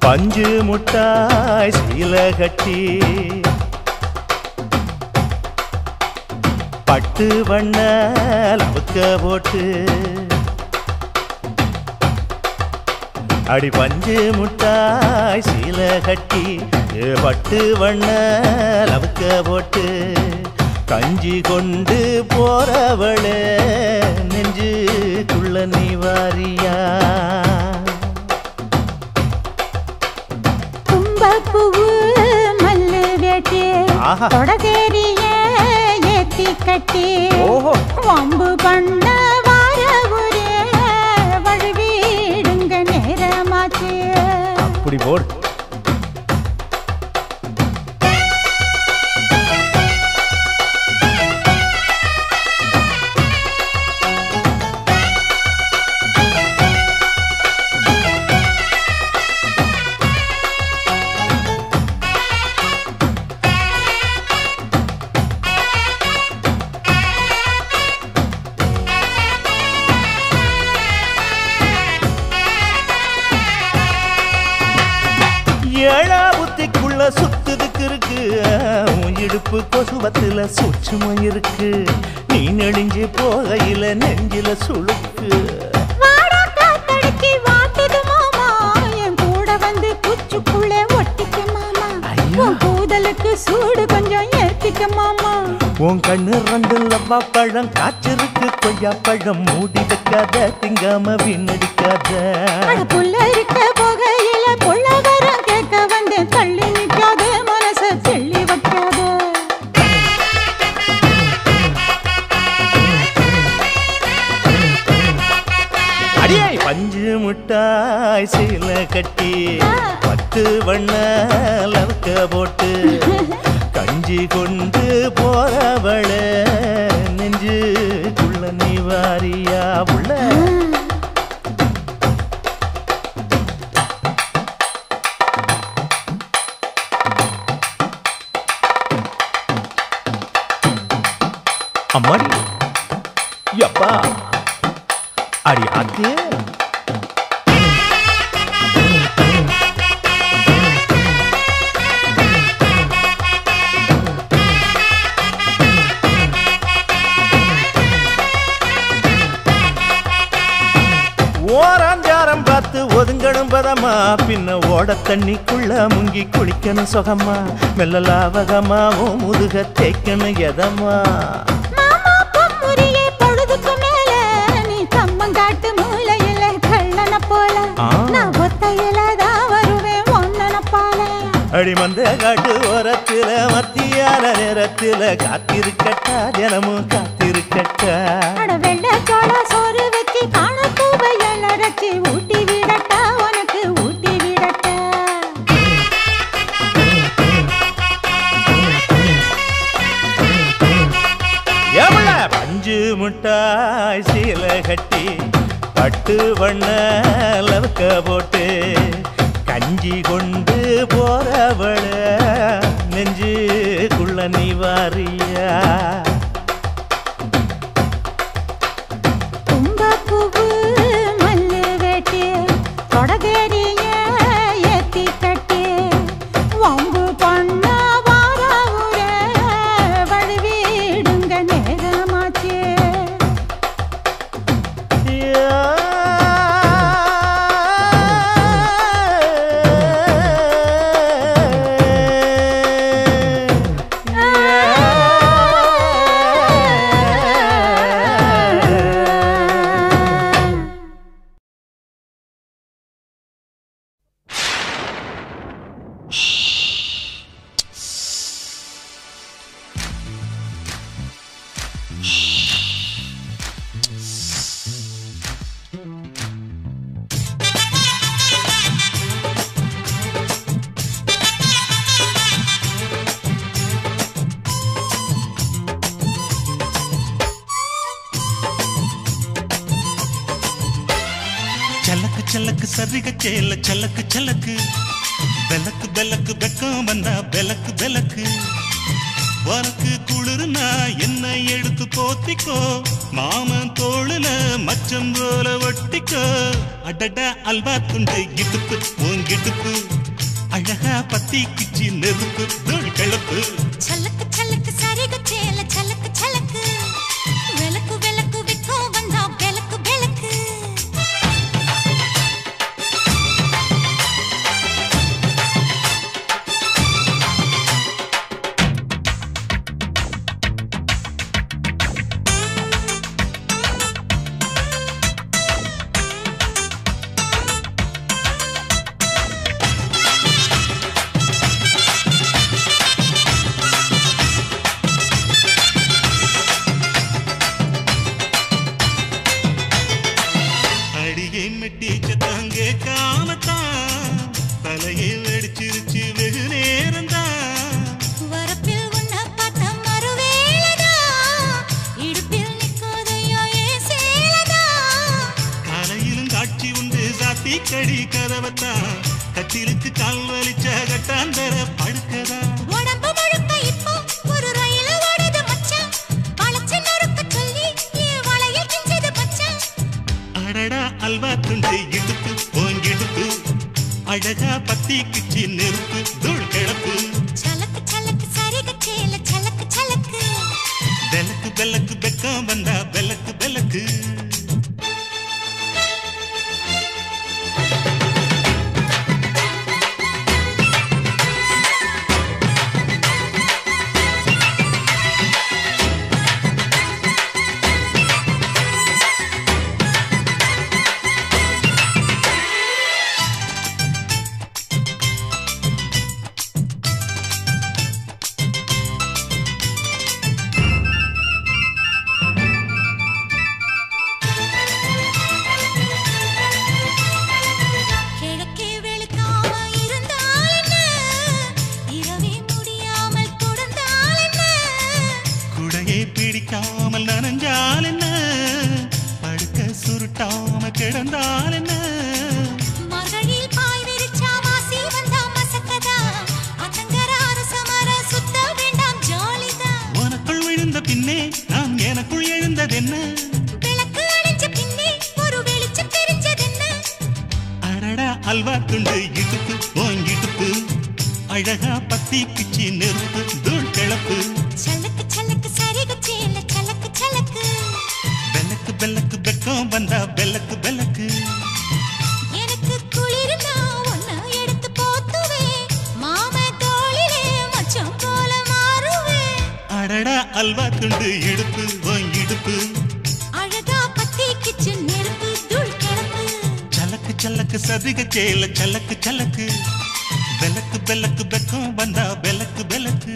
பஞ்சு முட்டாய் சீல கட்டி பட்டு வண்ண லவுக்க போட்டு அடி பஞ்சு முட்டாய் சீல கட்டி ஏ பட்டு வண்ண லவுக்க போட்டு கஞ்சி கொண்டு போறவளே நெஞ்சுக்குள்ள நீ வாரியா தும்பப்பூவு மல்லு வேட்டி ஆஹா. தொடதேரிய ஏத்தி கட்டி ஓஹோ. வம்பு பண்ண வார ஒரே வழுவிடுங்க நேரமாச்சு அப்படி போடு ஏழா புத்திக்குள்ள சுத்துதுக்கு இருக்கு உன் இடுப்பு கொசுவத்துல சூட்சுமம் இருக்கு நீ நெளிஞ்சு போகையில நெஞ்சில சுளுக்கு வாடா காத்தடிச்சு வாட்டுது மாமா என் கூட வந்து குச்சுக்குள்ள ஒட்டிக்க மாமா ஐயோ. உன் கூதலுக்கு சூடு கொஞ்சம் ஏத்திக்க மாமா உன் கண்ணு ரெண்டு லவ்வா பழம் காய்ச்சிருக்கு கொய்யா பழம் மூடி வைக்காத திங்காம வீணடிக்காத அட புள்ள இருக்க போகையில புள்ள வரம் கேட்க வந்தேன் தள்ளி நிக்காத மனச தெள்ளி வைக்காத அடியே பஞ்சு முட்டாய் சீல கட்டி பத்து வண்ண லவுக்க போட்டு கஞ்சி கொண்டு போறவள நெஞ்சுக்குள்ள நீ வாரியா உள்ள அம்மாடி யப்பா அடி அது ஓராஞ்சாரம் பார்த்து ஒதுங்கணும் பதமா பின்ன ஓட தண்ணிக்குள்ள முங்கி குளிக்கணும் சுகமா மெல்ல லாவகமாவும் முதுக தேய்க்கணும் எதமா மாமா பொம்முரியே பொழுதுக்கு மேல நீ கம்மங்காட்டு மூலையில கள்ளன போல ஆ. நான் ஒத்தையில தான் வருவேன் ஒன்னன போல அடி மந்த காட்டு ஓரத்துல மத்தியான நேரத்துல காத்திருக்கட்டா தினமும் காத்திருக்கட்டா அட வெள்ளை சோள சோறு வச்சு காண பூவையல் அரைச்சி ஊட்டி விடட்டா உனக்கு ஊட்டி விடட்டா எவ்வள பஞ்சு முட்டாய் சீல கட்டி பட்டு வண்ண லவுக்க போட்டு கஞ்சி கொண்டு போறவள நெஞ்சுக்குள்ள நீ வாரியா தும்பப்பூவு மல்லு வேட்டி தொடதேரிய ஏத்தி கட்டி வம்பு பண்ண வார ஊர வழுவிடுங்க நேரமாச்சு சலக்கு சலக்கு சரிக சேல சலக்கு சலக்கு பெலக்கு பெலக்கு வெக்கம் வந்தா பெலக்கு பெலக்கு உனக்கு குளிர்னா என்ன எடுத்து போத்திக்கோ மாமன் தோளுல மச்சம் போல ஒட்டிக்கோ அடி அடடா அல்வா துண்டு இடுப்பு உங்கிடுப்பு அழகா பத்தி கிச்சி நெருப்பு தூள் கிளப்பு சலக்கு சலக்கு சரிக சேல சலக்கு சலக்கு விளக்கு விளக்கு விக்கோ வந்தா விளக்கு விளக்கு அடியை மெட்டிச்ச தாங்க காமத்தான் தலையை வெடிச்சிருச்சு வெகு நேரம்தான் வரப்பில் உன்னை பார்த்த மறுவேளைதா இடுப்பில் நிற்காதையா ஏன் சேலதா காலையிலும் காட்சி உண்டு சாத்தி கடி கதவத்தான் கட்டிலுக்கு கால் வலிச்ச கட்டாந்தர படுக்கதா உடம்பு முழுக்க இப்போ ஒரு ரயில் ஓடுது மச்சான் வளைச்சு நறுக்க சொல்லி என் வளையல் கிஞ்சது மச்சான் அடடா அல்வா துண்டு இடுப்பு ஓங்கிடுப்பு அழகா பத்தி கிச்சி நெருப்பு தூள் கிளப்பு சலக்கு சலக்கு சரிக சேல சலக்கு சலக்கு வெலக்கு வெலக்கு வெக்கம் வந்தா வெலக்கு வெலக்கு கிழக்கே வெளுக்காம இருந்தால் என்ன இரவே முடியாமல் தொடர்ந்தால் என்ன குடையை பிடிக்காமல் நனைஞ்சால் என்ன படுக்க சுருட்டாம கிடந்தால் என்ன மகளில் பாய் விரிச்சா வாசி வந்தா மசக்கதா அத்தங்கர அரசமர சுத்த வேண்டாம் ஜாலிதான் உனக்குள் விழுந்த பின்னே நான் எனக்குள் எழுந்ததென்ன விளக்கு அணைஞ்ச பின்னே ஒரு வெளிச்சம் தெரிஞ்சதென்ன அடடா அல்வா துண்டு இடுப்பு ஓங்கிடுப்பு அழகா பத்தி கிச்சி நெருப்பு தூள் கிளப்பு சலக்கு சலக்கு சரிக சேல சலக்கு சலக்கு வெலக்கு வெலக்கு வெக்கம் வந்தா வெலக்கு வெலக்கு எனக்கு குளிர்னா ஒன்ன எடுத்து போத்துவேன் மாம தோளிலே மச்சம் போல மாறுவேன் அடடா அல்வா துண்டு இடுப்பு ஓங்கிடுப்பு அழகா பத்தி கிச்சன் நெருப்பு தூள் கிளப்பு சலக்கு சலக்கு சதிக சேல சலக்கு சலக்கு வெலக்கு வெலக்கு வெக்கம் வந்தா வெலக்கு வெலக்கு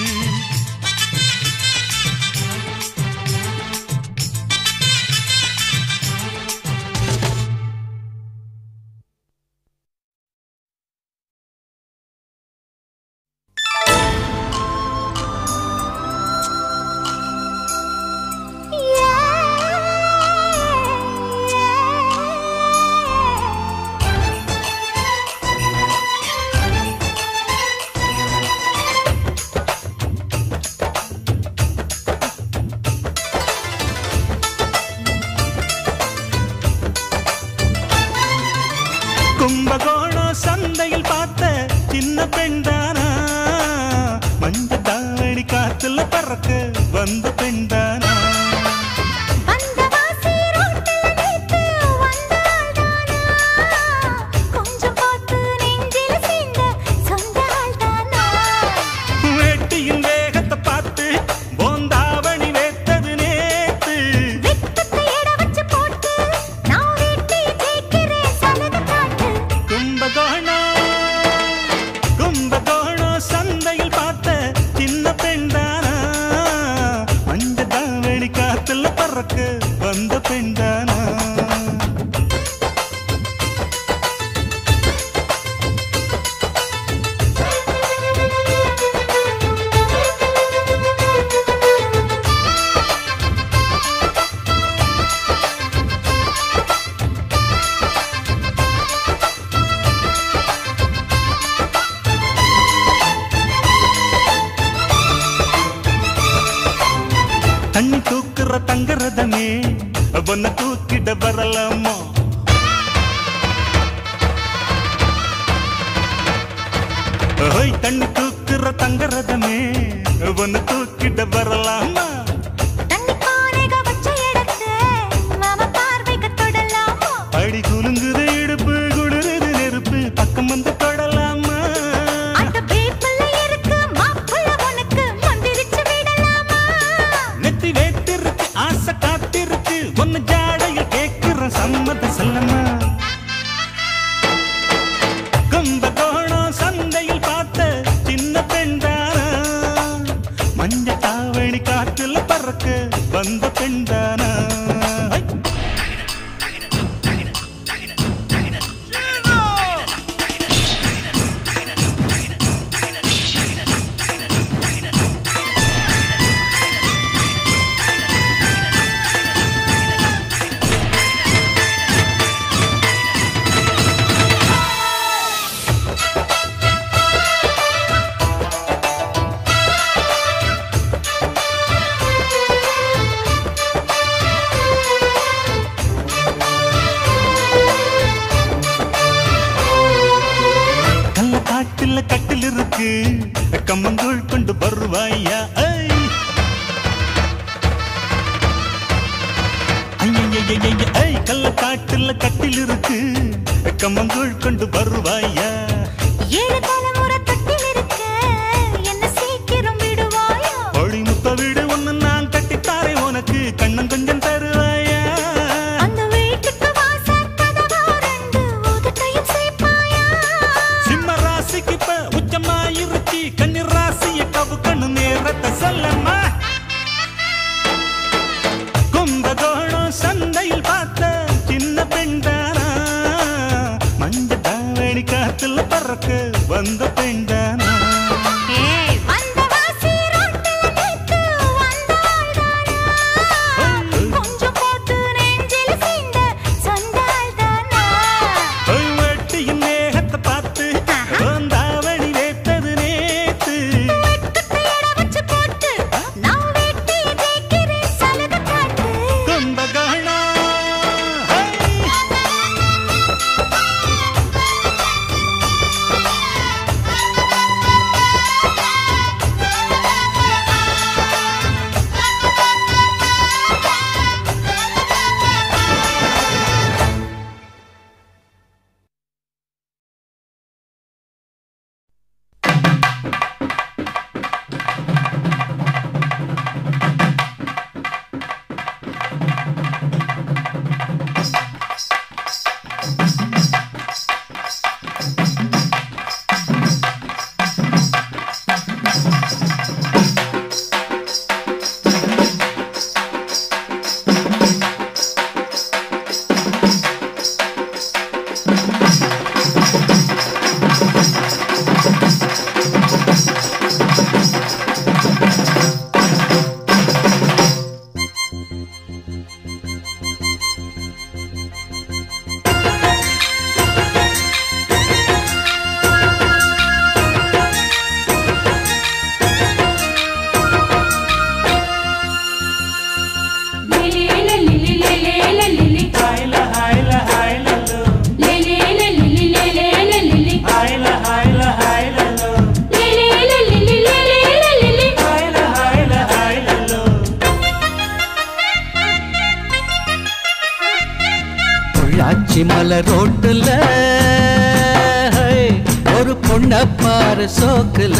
கும்பகோணம் சந்தையில் பார்த்த சின்ன பெண்தானா மஞ்ச தாவணி காத்துல பறக்க வந்த பெண்தானா வந்த வாசி ரோட்டுல நேத்து வந்தாள் தானா கொஞ்சம் பார்த்து நெஞ்சில சேர்ந்த சொந்த ஆள் தானா வேட்டியின் வேகத்தை பார்த்து போந்தாவணி வேத்தது நேத்து வெட்டத்தை எட வச்சு போட்டு நான் வீட்டை ஜெயிக்கிறேன் சலது காட்டு கும்பகோணம் கும்பகோணம் சந்தையில் பார்த்த சின்ன பெண்தானா மஞ்ச தாவணி காத்துல பறக்க வந்த பெண்தானா தண்ணி தூக்குற தங்கரதமே அவனை தூக்கிட வரலாமா ஓய் தண்ணி தூக்குற தங்கரதமே ஒன்னு தூக்கிட வரலாமா தண்ணி பானைக வச்ச இடத்த மாமா பார்வைக்கு தொடலாமா அடி குலுங்குது இடுப்பு குளிருது நெருப்பு பக்கம் வந்து தொடலாமா அந்த வேப்பில இருக்கு மாப்புள்ள உனக்கு மந்திரிச்சு விடலாமா நெத்தி வேத்திருக்கு ஆசை காத்திருக்கு ஒன்னு ஜாடையில் கேட்கிற சம்மத செல்லம்மா கும்பகோணம் சந்தையில் பார்த்த சின்ன பெண்தானா மஞ்ச தாவணி காற்றுல பறக்க வந்த பெண்தானா ஐ! கள்ள காட்டுல கட்டில் இருக்கு கம்மங்கூழ் கொண்டு வருவாயா ஐ! ஐயையையைய, ஐ கள்ள காட்டுல கட்டில் இருக்கு கம்மங்கூழ் கொண்டு வருவாயா ஏழு தலைமுறை தொட்டில் இருக்க என்ன சீக்கிரம் விடுவாயா கோழி முத்த வீடு ஒண்ணு நான் கட்டித்தாரே உனக்கு கண்ணம் கொஞ்சம் தருவாயா அந்த வீட்டுக்கு வாசல் கதவா ரெண்டு உதட்டையும் சேர்ப்பாயா சிம்ம ராசிக்கு இப்ப உச்சமா இருச்சி கன்னி ராசிய கவு கண்ணு நேரத்தை சொல்லம்மா கும்பகோணம் சந்தையில் பார்த்த சின்ன பெண்தானா மஞ்ச தாவணி காத்துல பறக்க வந்த பெண்தானா ஏய் வந்த வாசி ரோட்டுல நித்து வந்தாள் தானா கொஞ்சம் போட்டு நெஞ்சில் சீண்ட சொந்தாள் தானா ஒரு வெட்டியின் மேகத்தை பார்த்து தாவணி வேத்தது நேத்து வெட்டுத்தையட வச்சு போட்டு நான் வெட்டி தேய்க்கிறேன் சலுகை காட்டு கும்பகோணம் ஹை! பொள்ளாச்சி மலை ரோட்டுல ஹை, ஒரு பொண்ண பாரு சோக்குல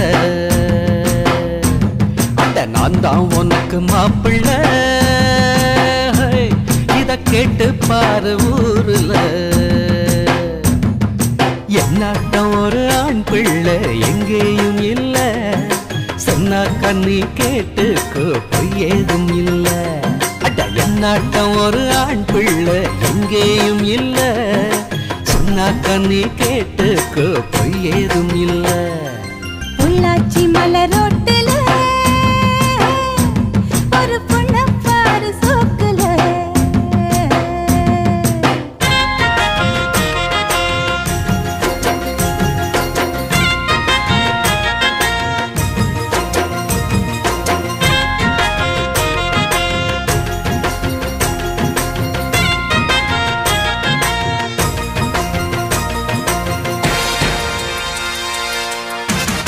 அட நான் தான் உனக்கு மாப்பிள்ள ஹை, இத கேட்டு பாரு ஊருல என்னாட்டம் ஒரு ஆண் பிள்ளை எங்கேயும் இல்ல சொன்னா கண்ணி கேட்டுக்கோ பொய் ஏதும் இல்ல அட என்னாட்டம் ஒரு ஆண் பிள்ளை எங்கேயும் இல்ல சொன்னா கண்ணி கேட்டுக்கோ பொய் ஏதும் இல்ல பொள்ளாச்சி மலரோட்டுல ஒரு பொண்ண பாரு சோக்குல ஐ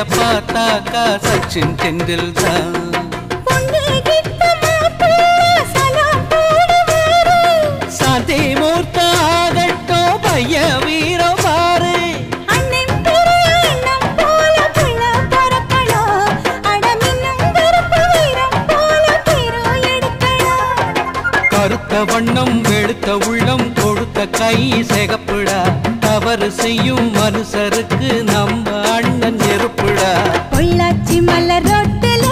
பார்த்தாக்கா சச்சின் டெண்டுல் தான் பொண்ணுகிட்ட மாப்பிள்ளை சலாம் போடுவாரு. சாந்தி மூர்த்த ஆகட்டும் பைய வீரம் பாரு அண்ணன் பெரிய அண்ணன் போல பிள்ளை பிறக்கணும். அட மின்னும் கருப்பு வீரம் போல தீரோ எடுக்கணும். கருத்த வண்ணம் வெளுத்த உள்ளம் கொடுத்த கை சிகப்புடா தவறு செய்யும் மனுஷருக்கு நம்ம அண்ணன் நெருப்புடா பொள்ளாச்சி மலர் ரோட்டுல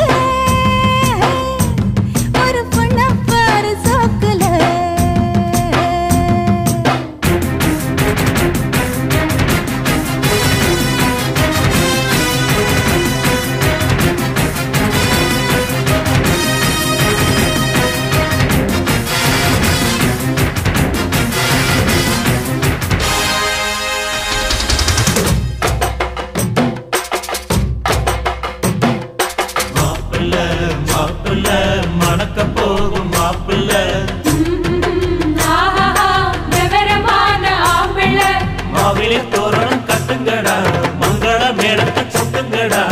ஒரு பொண்ண பாரு சோக்குல மாப்பிள்ள மாப்பிள்ள மணக்க போகும் மாப்பிள்ள மாவிலே தோரணம் கட்டுங்கடா மங்கள மேடத்தை சுட்டுங்கடா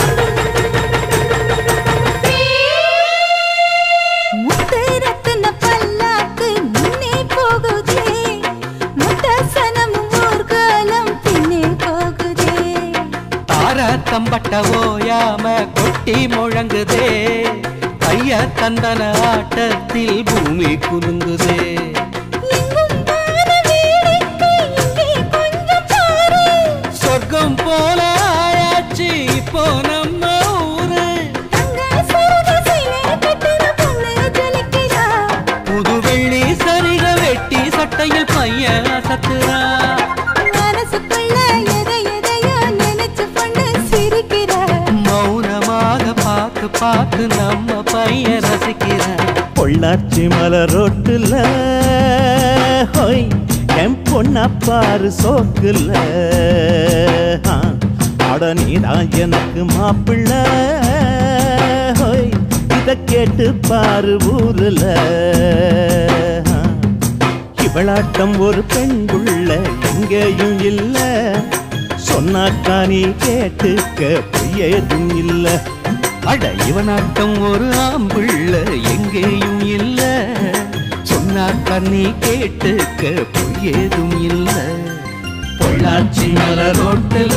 முத்து ரத்தின பல்லாக்கு முன்னே போகுதே முத்தசனமும் ஊர்காலம் பின்னே போகுதே தார தம்பட்ட ஓயாம கொட்டி முழங்குதே ஐயா தந்தன ஆட்டத்தில் பூமி குலுங்குதே எங்கும் வான வேடிக்கை இங்கே கொஞ்சம் பாரு சொர்க்கம் போல ஆயாச்சு இப்போ நம்ம ஊரு தங்க சரக சிலை கட்டுற பொண்ணு ஜொலிக்கிறா புது வெள்ளி சரிக வெட்டி சட்டையில் பையன் அசத்துறா மனசுக்குள்ள எதை எதையோ நினைச்சு பொண்ணு சிரிக்கிறா மௌனமாக பார்த்து பார்த்து நம்ம பையன் ரசிக்கிறான் பொள்ளாச்சி மலர் ரோட்டுல ஹோய் என் பொண்ண பாரு சோக்குல ஆ, அட நீதான் எனக்கு மாப்பிள்ள ஹோய் இத கேட்டு பாரு ஊருல ஆ, இவளாட்டம் ஒரு பெண் புள்ள எங்கேயும் இல்ல சொன்னாக்கா நீ கேட்டுக்க பொய்யேதும் இல்ல அட இவனாட்டம் ஒரு ஆம்பிள்ள எங்கேயும் இல்ல சொன்னா கண்ணி கேட்டுக்க பொய் ஏதும் இல்ல பொள்ளாச்சி மலர் ரோட்டுல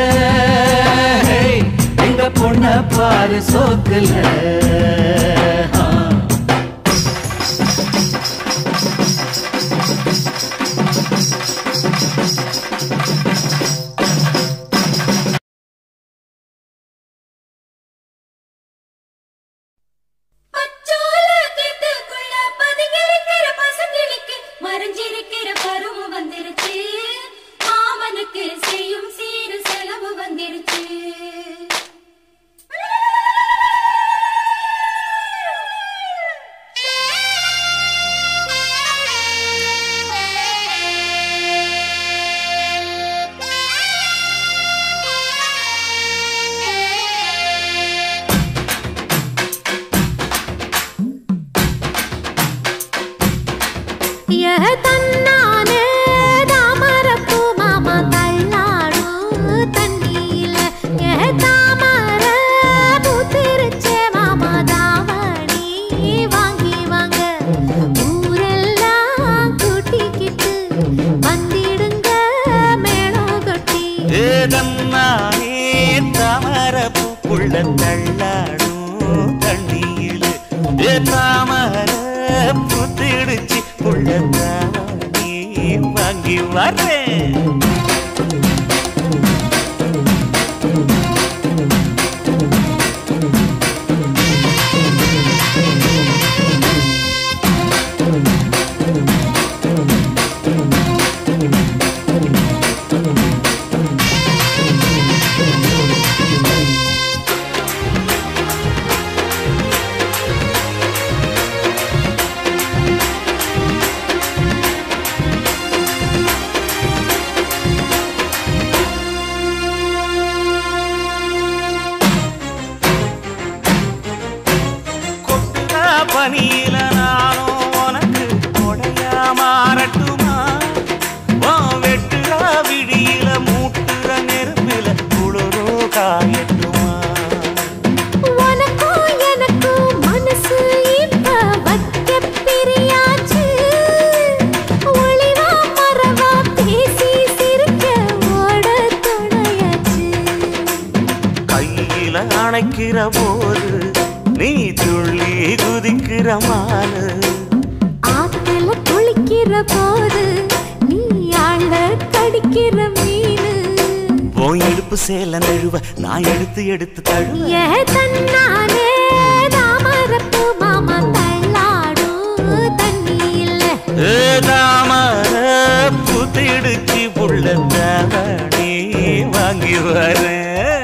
எங்க பொண்ண பாரு சோக்குல ஆ. பச்சோல கிட்டுக்குள்ள பதுங்கிருக்கிற பசங்களுக்கு மறைஞ்சிருக்கிற பருவம் வந்துருச்சு மாமனுக்கு செய்யும் சீரு செலவு வந்துருச்சு தன்னானே தாமரப்பூ மாமா தள்ளாடும் தண்ணியில ஏ தாமர பூத்திருச்சே மாமா தாவணி வாங்கி வாங்க ஊரெல்லாம் கூட்டிக்கிட்டு வந்திடுங்க மேளம் கொட்டி ஏதம்மானே தாமர பூக்குள்ள தள்ளாடும் தண்ணியில் ஏ தாமர புத்திடுச்சு புள்ள தானே வாங்கி வரேன் கொட்டுதா பனியில நானும் உனக்கு கொடையா மாறட்டுமா வா வெட்டுறா விடியில மூட்டுற நெருப்பில குளிரோ காயட்டுமா ஆத்துல அணைக்கிற போது நீ துள்ளி குதிக்கிற மானு ஆத்துல குளிக்கிற போது நீ ஆள கடிக்கிற மீனு போய் இடுப்பு சேல நழுவ நான் எடுத்து எடுத்து தழுவ ஏ தன்னானே தாமரப்பு மாமா தள்ளாடும் தண்ணி இல்ல தாமர புத்திடுச்சு புள்ள தாவணி வாங்கி வரேன்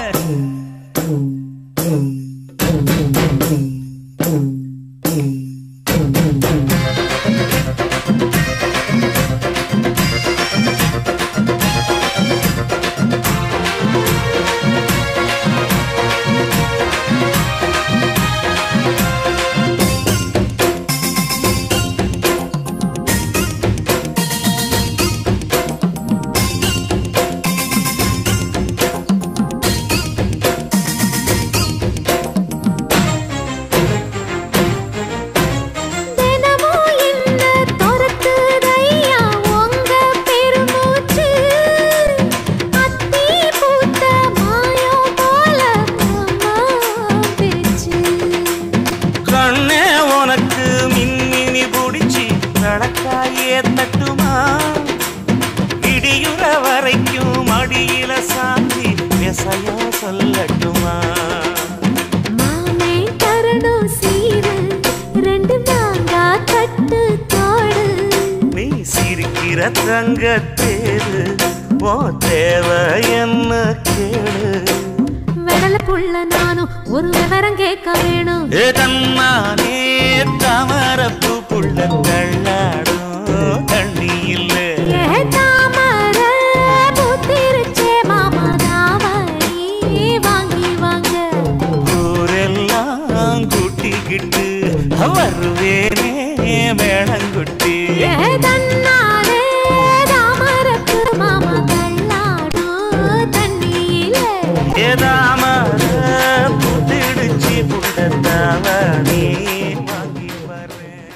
தினமும் என்ன துரத்துதையா உங்க பெருமூச்சு அத்தி பூத்த மாயம் போல மாமா பிரிச்சு கண்ணே உனக்கு மின்மினி பிடிச்சி நடக்காயே தட்டுமா இடியுற வரைக்கும் அடியில சாந்தி விசையா சொல்லட்டுமா மாமே தரணும் சீரு ரெண்டு மாங்கா கட்டு தோடு நீ சிரிக்கிற தங்க தேரு ஓ தேவை என்ன கேளு வெடல புள்ள நானும் ஒரு விவரம் கேட்க வேணும் ஏ தன்னானே தாமரப்பு புள்ள தள்ளாடும் தண்ணி இல்லை ஏ தாமர பூத்திருச்சே மாமா தாவணி வாங்கி வாங்க ஊரெல்லாம் கூட்டிக்கிட்டு வருவேனே மேளங்குட்டி ஏ தன்னாலே தாமரப்பு மாமா தள்ளாடும் தண்ணியில ஏதாமர புத்திடுச்சு புட்டத்தாவணி வாங்கி வரேன்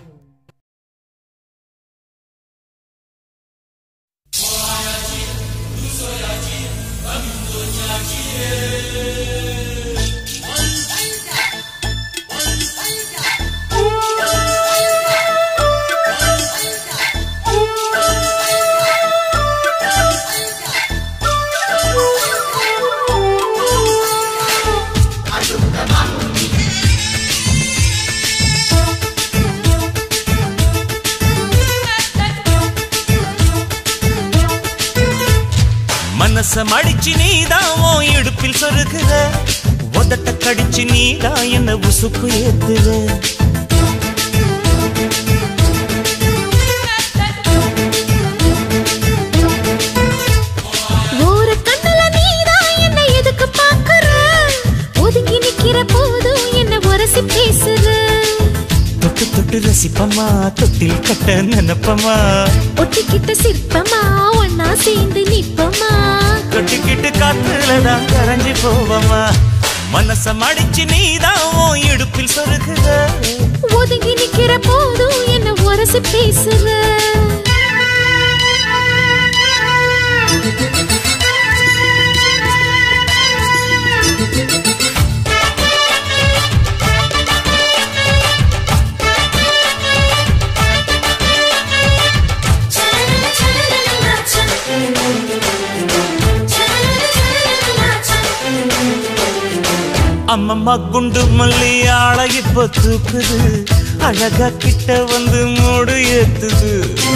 மனச மடிச்சு நீதான் உன் இடுப்பில் சொருகுற உதட்ட கடிச்சு நீதான் என்ன உசுப்பு ஏத்துற ஒரு கண்ணுல நீதான் என்ன எதுக்கு பாக்குற ஒதுங்கி நிக்கிற போதும் என்ன உரசி பேசுற தொட்டு தொட்டு ரசிப்பமா தொட்டில் கட்ட நினைப்பமா ஒட்டிக்கிட்ட சிற்பமா ஒன்னா சேர்ந்து நிப்பமா கொட்டிக்கிட்டு காத்துலதான் கரைஞ்சு போவமா மனச மடிச்சு நீதான் உன் இடுப்பில் சொருகுற ஒதுங்கி நிக்கிற போதும் என்ன உரசி பேசுற அம்மம்மா குண்டு மல்லி ஆளை இப்ப தூக்குது அழகா கிட்ட வந்து மூடு ஏத்துது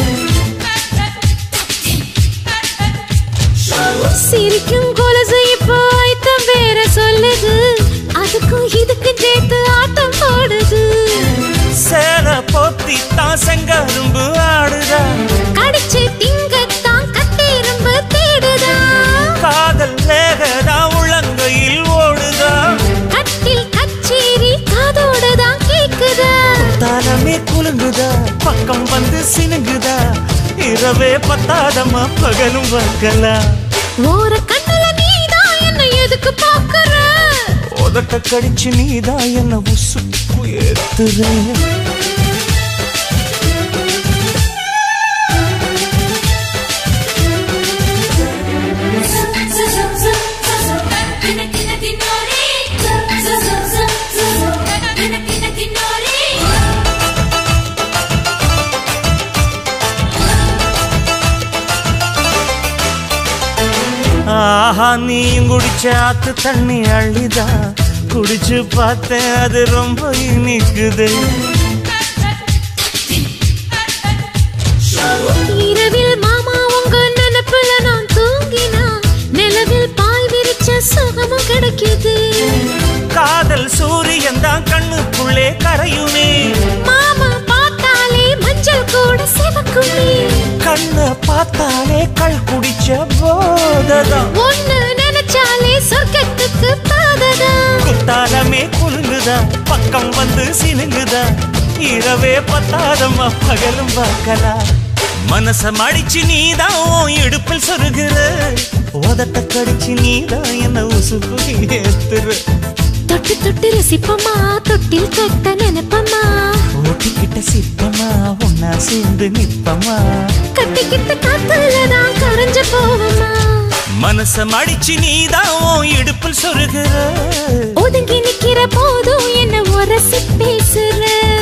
சிரிக்கும் கொலசு இப்போ ஐத்தம் வேற சொல்லுது அதுக்கும் இதுக்கும் சேர்த்து ஆட்டம் போடுது சேல போத்தி தான் செங்கரும்பு ஆடுதா கடிச்சு திங்கத்தான் கட்டெரும்பு தேடுதா காதல் வேகதா உள்ளங்கையில் ஓடுதா கட்டில் கச்சேரி காதோட தான் கேக்குதா தாளமே குலுங்குதா பக்கம் வந்து சினுங்குதா இரவே பத்தாதம்மா பகலும் பார்க்கலாம் ஓர கண்ணுல நீதான் என்ன எதுக்கு பாக்குற உதட்ட கடிச்சு நீதான் என்ன உசுப்பு ஏத்துற Kinetic ஆஹா நீயும் குடிச்ச ஆத்து தண்ணி அள்ளிதா குடிச்சு பார்த்தேன் அது ரொம்ப இனிக்குது இரவில் மாமா உங்க நினைப்புல நான் தூங்கினா நிலவில் பாய் விரிச்ச சுகமும் கிடைக்குது காதல் சூரியன் தான் கண்ணுக்குள்ளே கரையுமே மாமா பார்த்தாலே மஞ்சள் கூட சிவக்குமே கண்ணை பார்த்தாலே கள் குடிச்ச போததான் ஒண்ணு நினைச்சாலே சொர்க்கத்துக்கு பாததான் குத்தாலமே குலுங்குதா பக்கம் வந்து சினுங்குதா இரவே பத்தாதம்மா பகலும் பார்க்கலாம் மனச மடிச்சு நீதான் உன் இடுப்பில் சொருகிற உதட்ட கடிச்சு நீதான் என்ன உசுப்பு ஏத்துற தொட்டு தொட்டு ரசிப்பமா தொட்டில் கட்ட நினைப்பமா ஓட்டிக்கிட்ட சிப்பமா ஒன்னா சேர்ந்து நிப்பமா கட்டிக்கிட்ட காத்துலதான் கரைஞ்சு போவமா மனச மடிச்சு நீதான் உன் இடுப்பில் சொருகிற ஒதுங்கி நிக்கிற போதும் என்ன உரசி பேசுற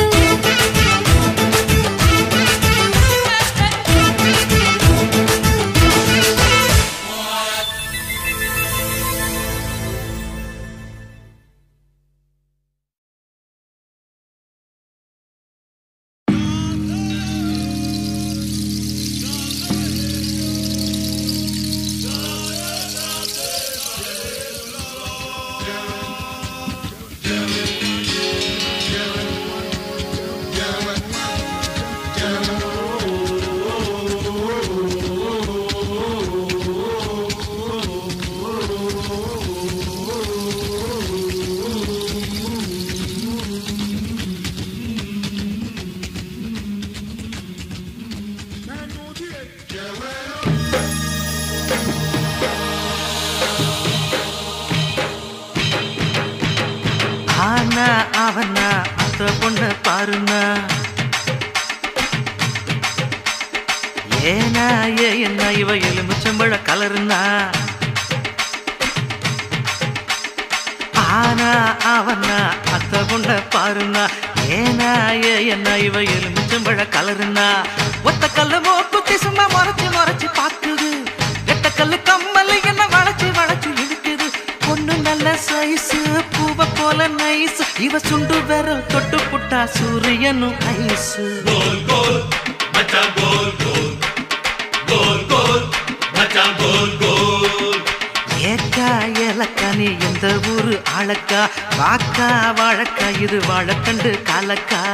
ஆனா அவனா அந்த பொண்ண பாருனா ஏனா ஏ என்ன இவ எலுமிச்சம்பழ கலருனா ஆனா அவனா அத்த பொண்ண பாருனா ஏனா ஏ என்ன இவ எலுமிச்சம்பழ கலருனா ஒத்த கல்லு மோக்குத்தி சும்மா மறைச்சு மறைச்சு பாக்குது எட்ட கல்லு கம்மல் என்ன வளைச்சு வளைச்சு இழுக்குது பொண்ணு நல்ல சைஸ் பூவ போல நைஸ் இவ சுண்டு விரல் தொட்டு புட்டா சூரியனும் ஐஸ் கோல் கோல் மச்சான் கோல் கோல் கோல் கோல் மச்சான் கோல் கோல் ஏக்கா ஏலக்கா நீ எந்த ஊரு ஆளக்கா வாக்கா வாழக்கா இது வாழத்தண்டு காலக்கா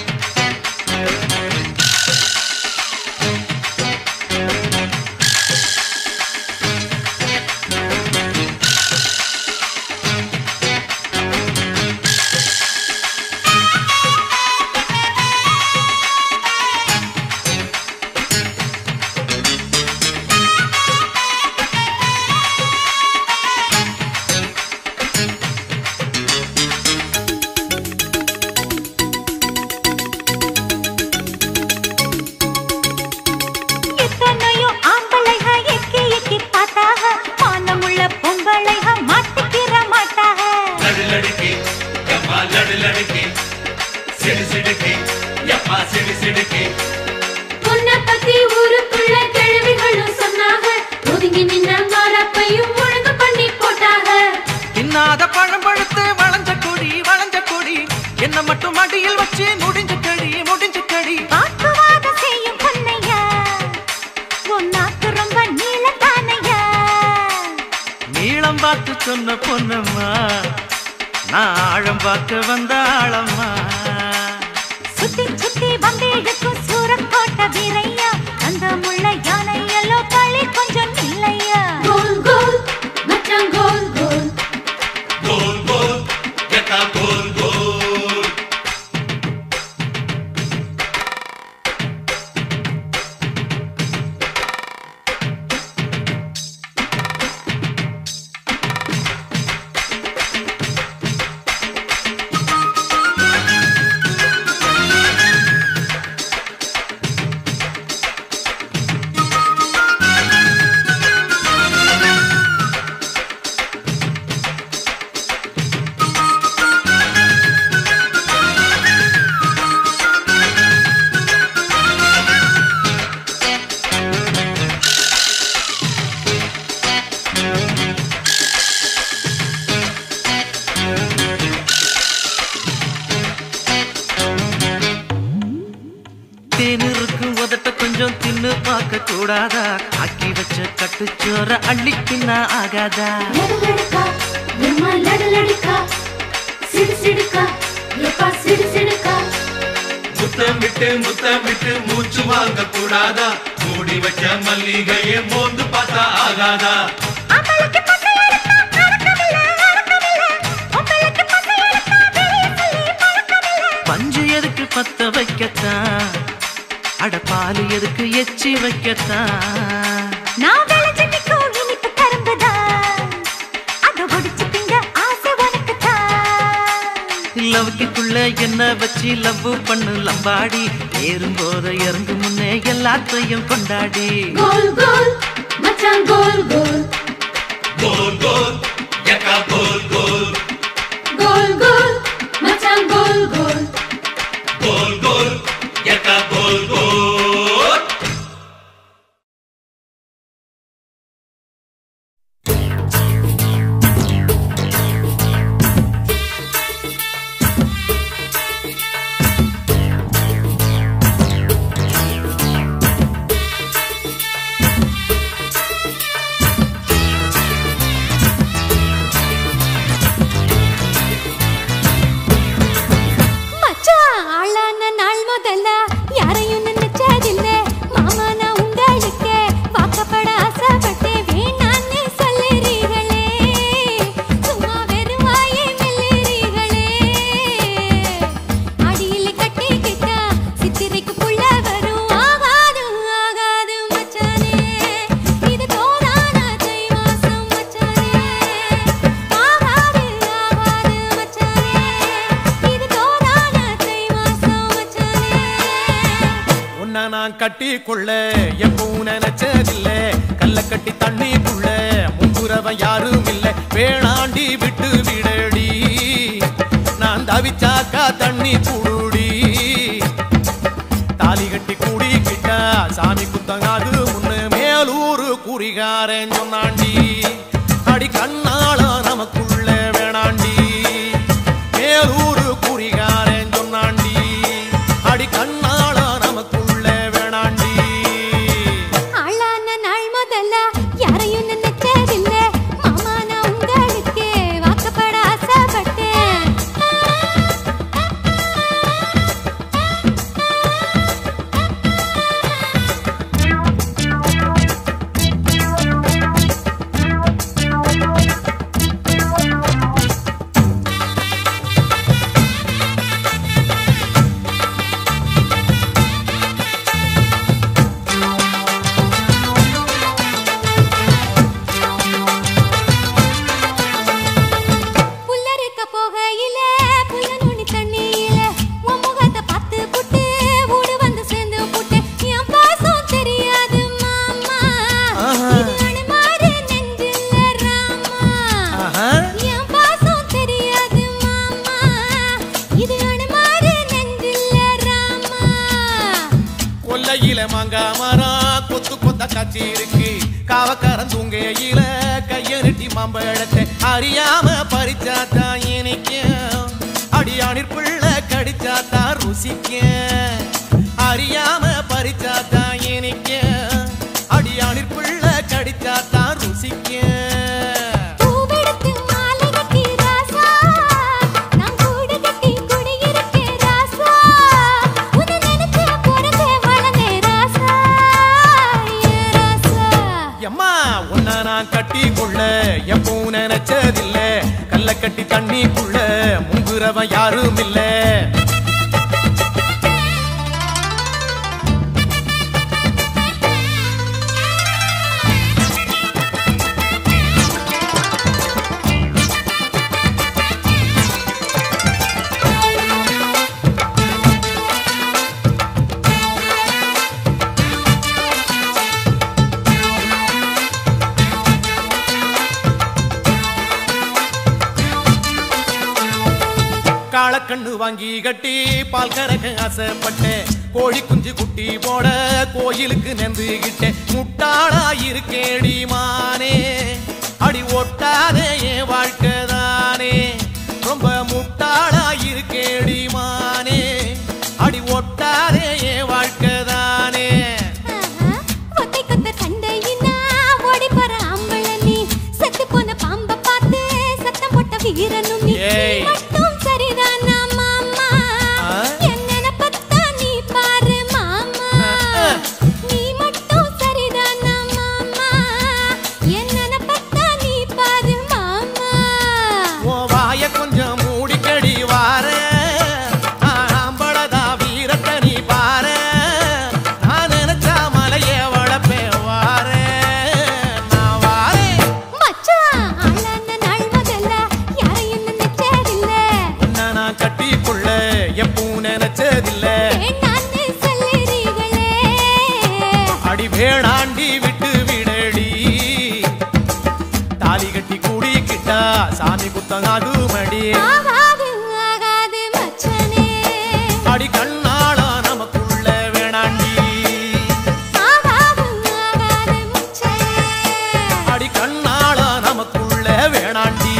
எத்தனையோ ஆம்பளைக எக்கி எக்கி பார்த்தாக மானமுள்ள பொம்பளைக மாட்டிக்கிற மாட்டாக லடு லடுக்கி எம்மா லடு லடுக்கி சிடு சிடுக்கி எம்மா சிடு சிடுக்கி உன்னை பத்தி ஊருக்குள்ள கிழவிகளும் சொன்னாங்க ஒதுங்கி நின்ன மாறப்பையும் ஒழுங்கு பண்ணி போட்டாங்க தின்னாத பழம் பழுத்து வளைஞ்ச கொடி வளைஞ்ச கொடி என்ன மட்டும் மடியில் வச்சு முடிஞ்சு கடி முடிஞ்சு கடி வாக்குவாதம் செய்யும் பொன்னையா உன் நாக்கு ரொம்ப நீளத்தானையா நீளம் பார்த்து சொன்ன பொன்னம்மா நான் ஆழம் பார்க்க வந்த ஆழம்மா சுத்தி சுத்தி வம்பிழுக்கும் சூரக்கோட்டை வீரையா அந்த முள்ள யானை எல்லோ களி கொஞ்சம் இல்லையா கோல் கோல் மச்சான் கோல் கோல் கோல் கோல் எக்கா கோல் கோல் தின்னு பார்க்க கூடாதா ஆக்கி வச்ச கட்டுச்சோற அள்ளிக்கின்னா ஆகாதா லடுலடுக்கா எம்மா லடுலடுக்கா சிடு சிடுக்கா எப்பா சிடு சிடுக்கா முத்தமிட்டு முத்தமிட்டு மூச்சு வாங்க கூடாதா மூடி வச்ச மல்லிகையை மோந்து பார்த்தா ஆகாதா அம்பளுக்கு பசை எடுத்தா பறக்கமில்ல பறக்கமில்ல உங்களுக்கு பசை எடுத்தா வெளிய சொல்லி பறக்கமில்ல பஞ்சு எதுக்கு பத்த வைக்கத்தான் அட பாலு எதுக்கு எச்சி வைக்கத்தான் நான் விளைஞ்ச நிற்கும் இனிப்பு கரும்புதான் அதை ஒடிச்சு திங்க ஆசை உனக்கு தான் லவ்க்குள்ள என்ன வச்சு லவ் பண்ணு லம்பாடி ஏறும்போது இறங்கு முன்னே எல்லாத்தையும் கொண்டாடி கோல் கோல் மச்சான் கோல் கோல் கோல் கோல் எக்கா கோல் கோல் கோல் கோல் மச்சான் கோல் கோல் கோல் கோல் எக்கா கோல் கோல் மச்சான் ஆளான நாள் முதல்ல யாரையும் நினைச்சதில்ல மாமா நான் உங்களுக்கு வாக்கப்பட ஆசைப்பட்டேன் வேணான்னு சொல்லுறீங்களே சும்மா வெறும் வாயை மெல்லுறீங்களே அடியில் கட்டிக்கிட்டா சித்திரைக்கு புள்ள வரும் ஆகாது ஆகாது மச்சானே இது தோதான தை மாசம் மச்சானே ஆகாது ஆகாது மச்சானே இது தோதான தை மாசம் மச்சானே உன்னை நான் கட்டி கொள்ள எப்பவும் நினைச்சதில்ல கல்ல கட்டி தண்ணிக்குள்ள முன்புறவன் யாரும் இல்ல வேணாண்டி விட்டு விடடி நான் தவிச்சாக்கா தண்ணி குடுடி தாலி கட்டி கூடிக்கிட்டா சாமி குத்தங்காது முன்னு மேலூரு குறிகாரன் சொன்னாண்டி அடி கண்ணாள நமக்குள்ள வேணாண்டி மேலூரு குறிகாரன் சொன்னாண்டி அடி கண்ணாள நமக்குள்ள வேணாண்டி ஆளான நாள் முதல்ல யாரையும் நினைச்சதில்ல மாமா நான் உங்களுக்கு வாக்கப்பட ஆசைப்பட்டேன் புல்லறுக்க போகையில புல்ல நுனி தண்ணியில உன் முகத்தை பார்த்து புட்டு ஊடு வந்து சேர்ந்து புட்டு என் பாசம் தெரியாது மாமா ஆஹா. இது அனுமாரு நெஞ்சில ராமா ஆஹா. என் பாசம் தெரியாது மாமா இது அனுமாரு நெஞ்சில ராமா கொல்லையில மாங்கா மரம் கொத்து கொத்த காட்சி இருக்கு காவக்காரன் தூங்கையில கைய நெட்டி மாம்பழத்தை அறியாம பறிச்சாத்தான் இனிக்கும் அடியானிற் பிள்ளை கடிச்சாத்தான் ருசிக்கும் அறியாம பறிச்சாத்தான் இனிக்கும் அடியானிற் பிள்ளை கடிச்சாத்தான் ருசிக்கும் பூவெடுத்து மாலை கட்டி ராசா நான் கூடு கட்டி குடியிருக்கேன் ராசா உன்னை நினைச்சு பிறந்தே வளர்ந்தே ராசா ஏ ராசா எம்மா உன்னை நான் கட்டி கொள்ள எப்பவும் நினைச்சதில்ல கல்ல கட்டி தண்ணிக்குள்ள முங்குறவன் யாரும் இல்ல காளக்கண்ணு வாங்கி கட்டி பால் கறக்க ஆசைப்பட்டேன் கோழி குஞ்சு குட்டி போட கோயிலுக்கு நெந்துகிட்டேன் முட்டாளா இருக்கேடி மானே அடி ஒட்டாதே என் வாழ்க்கை தானே ரொம்ப முட்டாளா இருக்கேடி மானே அடி ஒட்டாதே என் வாழ்க்கை தானே ஆஹா சாமி குத்தங்காது மடி ஆகாது ஆகாது மச்சனே அடி கண்ணாளா நமக்குள்ள வேணாண்டி ஆகாது ஆகாது மச்சனே அடி கண்ணாளா நமக்குள்ள வேணாண்டி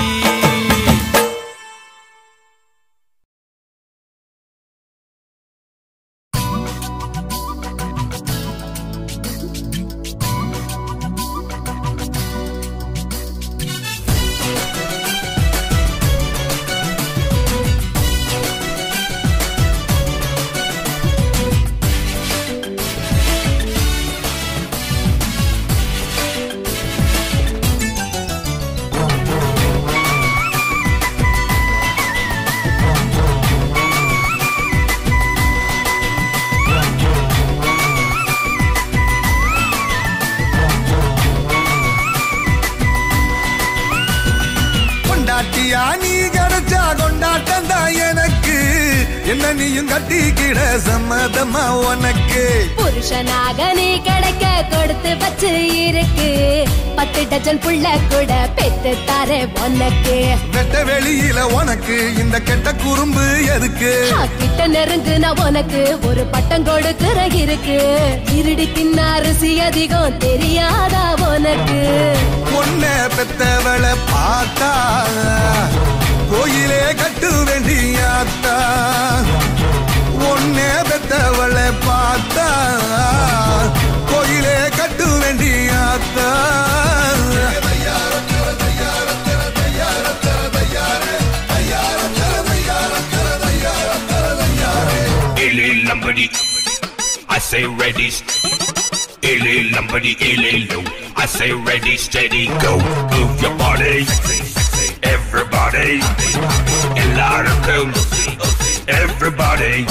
கொண்டாட்டியா நீ கிடைச்சா கொண்டாட்டம் தான் எனக்கு என்ன நீயும் கட்டிக்கிட சம்மதமா உனக்கு புருஷனாக நீ கிடைக்க கொடுத்து வச்சு இருக்கு பத்து டஜன் புள்ள கூட பெத்து தாரே உனக்கு வெட்ட வெளியில உனக்கு இந்த கெட்ட குறும்பு எதுக்கு நான் கிட்ட நெருங்குன உனக்கு ஒரு பட்டம் கொடுக்கிற இருக்கு இருடி தின்ன அரிசி அதிகம் தெரியாதா உனக்கு பொண்ண பெத்தவளை பார்த்தா கோயிலே கட்டு வேண்டியாத்தா ஒன்னே பெத்தவளை பார்த்தா கோயிலே கட்டு வேண்டியாத்தா Illy lumbody, I say ready. Illy lumbody, illy low, I say ready, steady, go. Move your body, everybody. A lot of cool, everybody.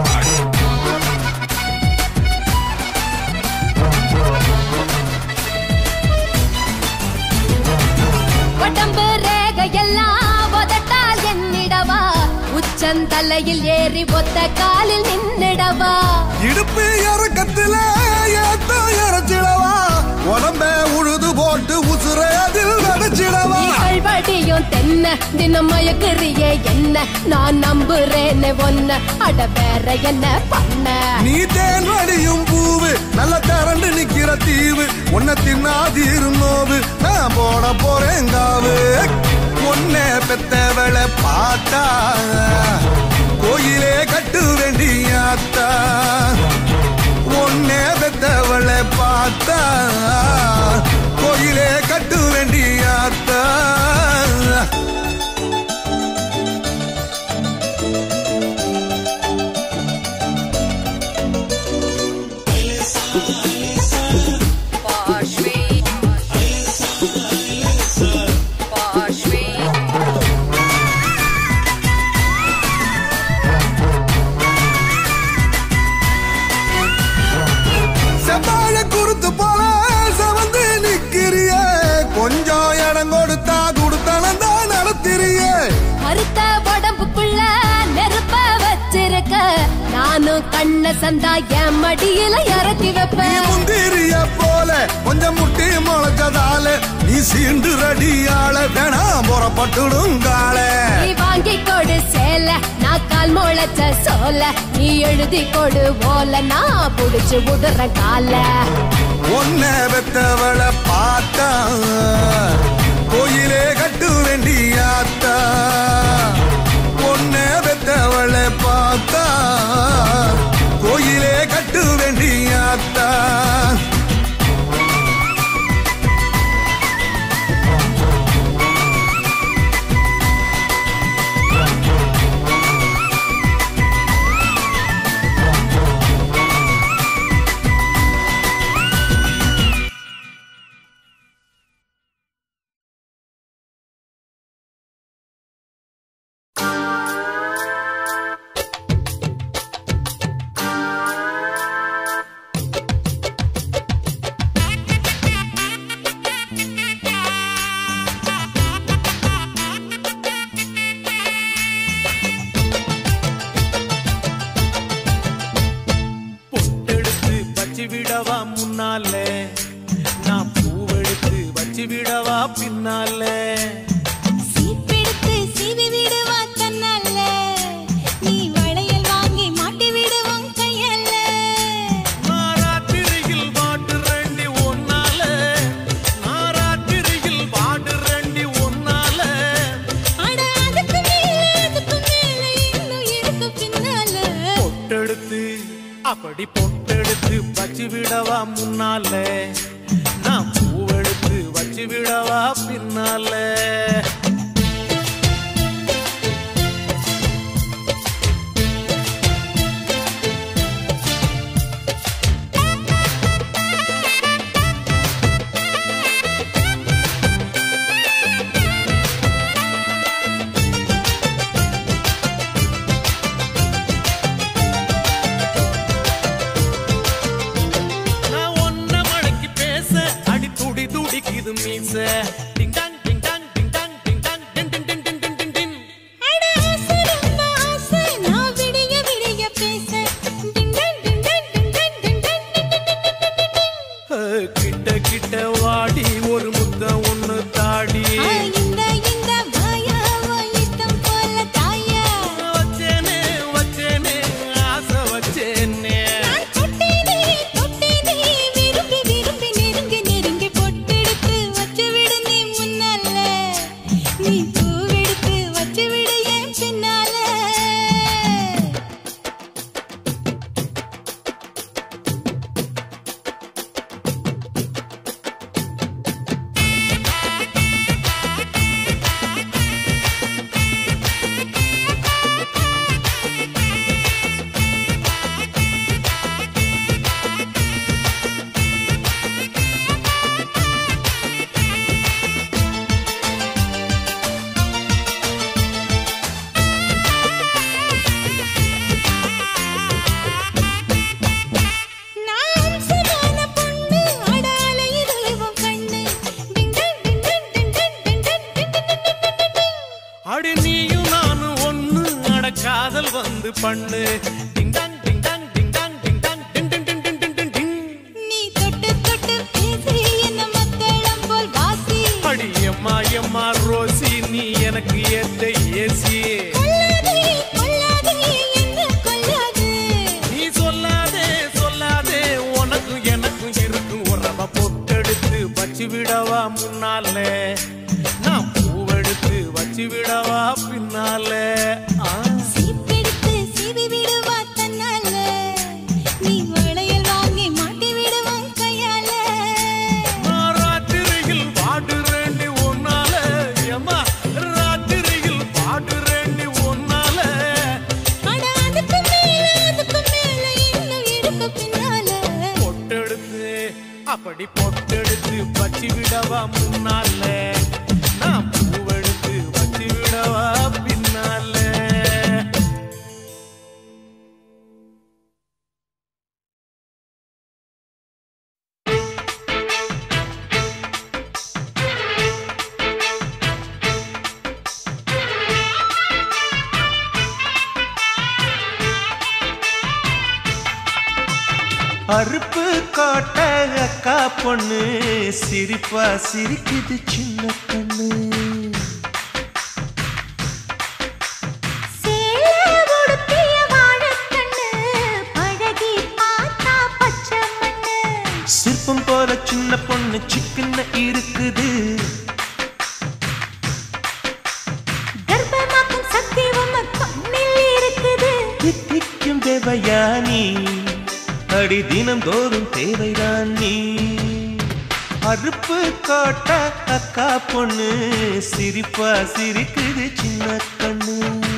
உடம்பு ரேகையெல்லாம் உதட்டால் என்னிடவா உச்சந்தலையில் ஏறி ஒத்த காலில் நின்னிடவா இடுப்பு இறக்கத்துல ஏத்தோ இறச்சிடவா உடம்ப உழுது போட்டு உசுர அதில் நடிச்சிடவா இகழ் வடியும் தென்ன தினம் மயக்குறியே என்ன நான் நம்புறேன்னு ஒன்ன அட வேற என்ன பண்ண நீ தேன் வடியும் பூவு நல்ல திரண்டு நிக்கிற தீவு உன்னை தின்னாதீரும் நோவு நான் போட போறேன் காவு உன்னை பெத்தவளை பார்த்தா கோயிலே கட்டு வேண்டியாத்தா உன்னை பெத்தவளை பார்த்தா கோயிலே கட்டு வேண்டியாத்தா செவ்வாழ குறுத்து போல செவந்து நிக்கிறிய கொஞ்சம் இடம் கொடுத்தா கொடுத்தனம் தான் நடத்திறிய கருத்த உடம்புக்குள்ள நெருப்ப வச்சிருக்க நானும் கண்ண சந்தா என் மடியில இறக்கி நீ வைப்பேன் முந்திரிய போல கொஞ்சம் முட்டி முளைச்சதால நீ சீண்டு ரடியால வேணாம் புறப்பட்டுடும் கால நீ வாங்கி கொடு சேல நான் கால் முளைச்ச சோல நீ எழுதி கொடு ஓல நான் புடிச்சு விடுற கால ஒன்ன பெத்தவளை பார்த்தா கோயிலே கட்டு வேண்டியாத்தா ஒன்ன பெத்தவளை பார்த்தா கோயிலே கட்டு வேண்டியாத்தா பொட்டெடுத்து வச்சு விடவா முன்னால நான் பூவெடுத்து வச்சு விடவா பின்னால சீத்த அப்படி பொட்டெடுத்து வச்சு விடவா முன்னால நான் பூவெடுத்து வச்சு விடவா பின்னால நான் ஒன்ன மடக்கி பேச அடி துடி துடிக்குது மீச டிங் டாங் டிங் டாங் டிங் டாங் டிங் டாங் டின் டின் டின் டின் டின் டின் டின் அட ஆசை ரொம்ப ஆசை நான் விடிய விடிய பேச டிங் டன் டிங் டன் டிங் டன் டிங் டன் டிங் டன் டிங் டன் டிங் டன் டிங். அஹ், கிட்ட கிட்ட வாடி ஒரு முத்த ஒண்ணு தாடி ஆ, இந்த இந்த வாயா உன் இஷ்டம் போல தாயா வச்சேனே வச்சேனே ஆசை வச்சேனே நான் தொட்டேனே தொட்டேனே விரும்பி விரும்பி நெருங்கி நெருங்கி பொட்டெடுத்து வச்சு விடு நீ முன்னால நீ பூவெடுத்து வச்சு விடு என் பின்னால நான் அம்சமான பொண்ணு அடால இதுவும் கண்ணு டிங் டன் டிங் டன் டிங் டன் டிங் டன் டிங் டன் டிங் டன் டிங் டன் டிங். அடி நீயும் நானும் ஒண்ணு அட காதல் வந்து பண்ணு டிங் டாங் டிங் டாங் டிங் டாங் டிங் டாங் டின் டின் டின் டின் டின் டின் டின் நீ தொட்டு தொட்டு பேசி என்ன மத்தளம் போல் வாசி அடி எம்மா எம்மா ரோசி நீ எனக்கு ஏத்த ஏசி கொல்லாதே கொல்லாதே என்ன கொல்லாதே நீ சொல்லாதே சொல்லாதே உனக்கும் எனக்கும் இருக்கும் உறவ பொட்டெடுத்து வச்சு விடவா முன்னாலே நான் பூவெடுத்து வச்சு விடவா பின்னாலே ஆ சீப்பெடுத்து சீவி விடுவா தன்னால நீ வளையல் வாங்கி மாட்டி விடுவான் கையால நான் ராத்திரியில் பாடுறேன்னு ஒன்னால ஏம்மா ராத்திரியில் பாடுறேன்னு ஒன்னால அட அதுக்கு மேல அதுக்கு மேல இன்னும் இருக்கு பின்னால பொட்டெடுத்து அப்படி பொட்டெடுத்து வச்சு விடவா முன்னால நான் பூவெடுத்து வச்சு விடவா பின்னால அறுப்பு காட்ட அக்கா பொண்ணு சிரிப்பா சிரிக்குது சின்ன கண்ணு சேல உடுத்திய வாழைக்கண்ணு பழகி பார்த்தா பச்சை மண்ணு சிற்பம் போல சின்ன பொண்ணு சிக்கன இருக்குது கர்ப்பமாக்கும் சக்தி உம்ம கண்ணில் இருக்குது தித்திக்கும் தேவயானி அடி தினம் தோறும் தேவைதான் நீ அறுப்பு காட்ட அக்கா பொண்ணு சிரிப்பா சிரிக்குது சின்ன கண்ணு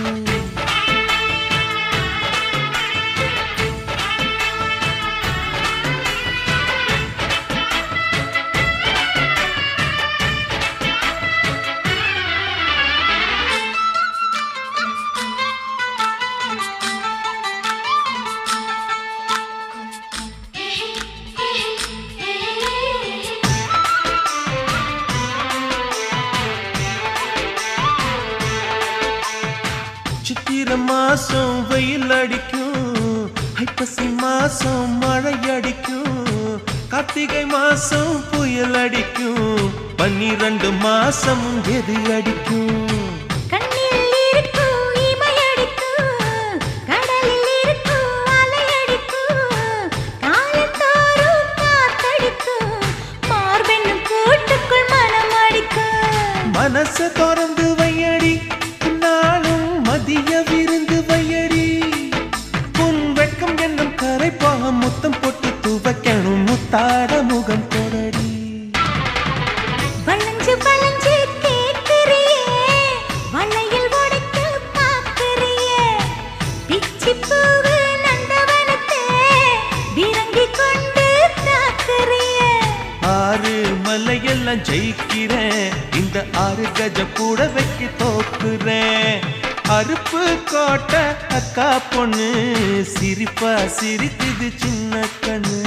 சித்திர மாசம் வெயில் அடிக்கும் ஐப்பசி மாசம் மழை அடிக்கும் கார்த்திகை மாசம் புயல் அடிக்கும் பன்னிரண்டு மாசம் எது அடிக்கும் கண்ணில் இருக்கும் இமையடிக்கும் கடலில் இருக்கும் அலையடிக்கும் காலத்தோறும் காத்தடிக்கும் மார்பெண்ணும் கூட்டுக்குள் மனம் அடிக்கும் மனச திறந்து வையடி நாளும் மதிய விருந்து வையடி உன் வெட்கம் என்னும் கரை எல்லாம் ஜெயிக்கிறேன் இந்த ஆறு கஜ கூட வைக்க தோக்குறேன் அருப்பு கோட்டை அக்கா பொண்ணு சிரிப்பா சிரிக்குது சின்ன கண்ணு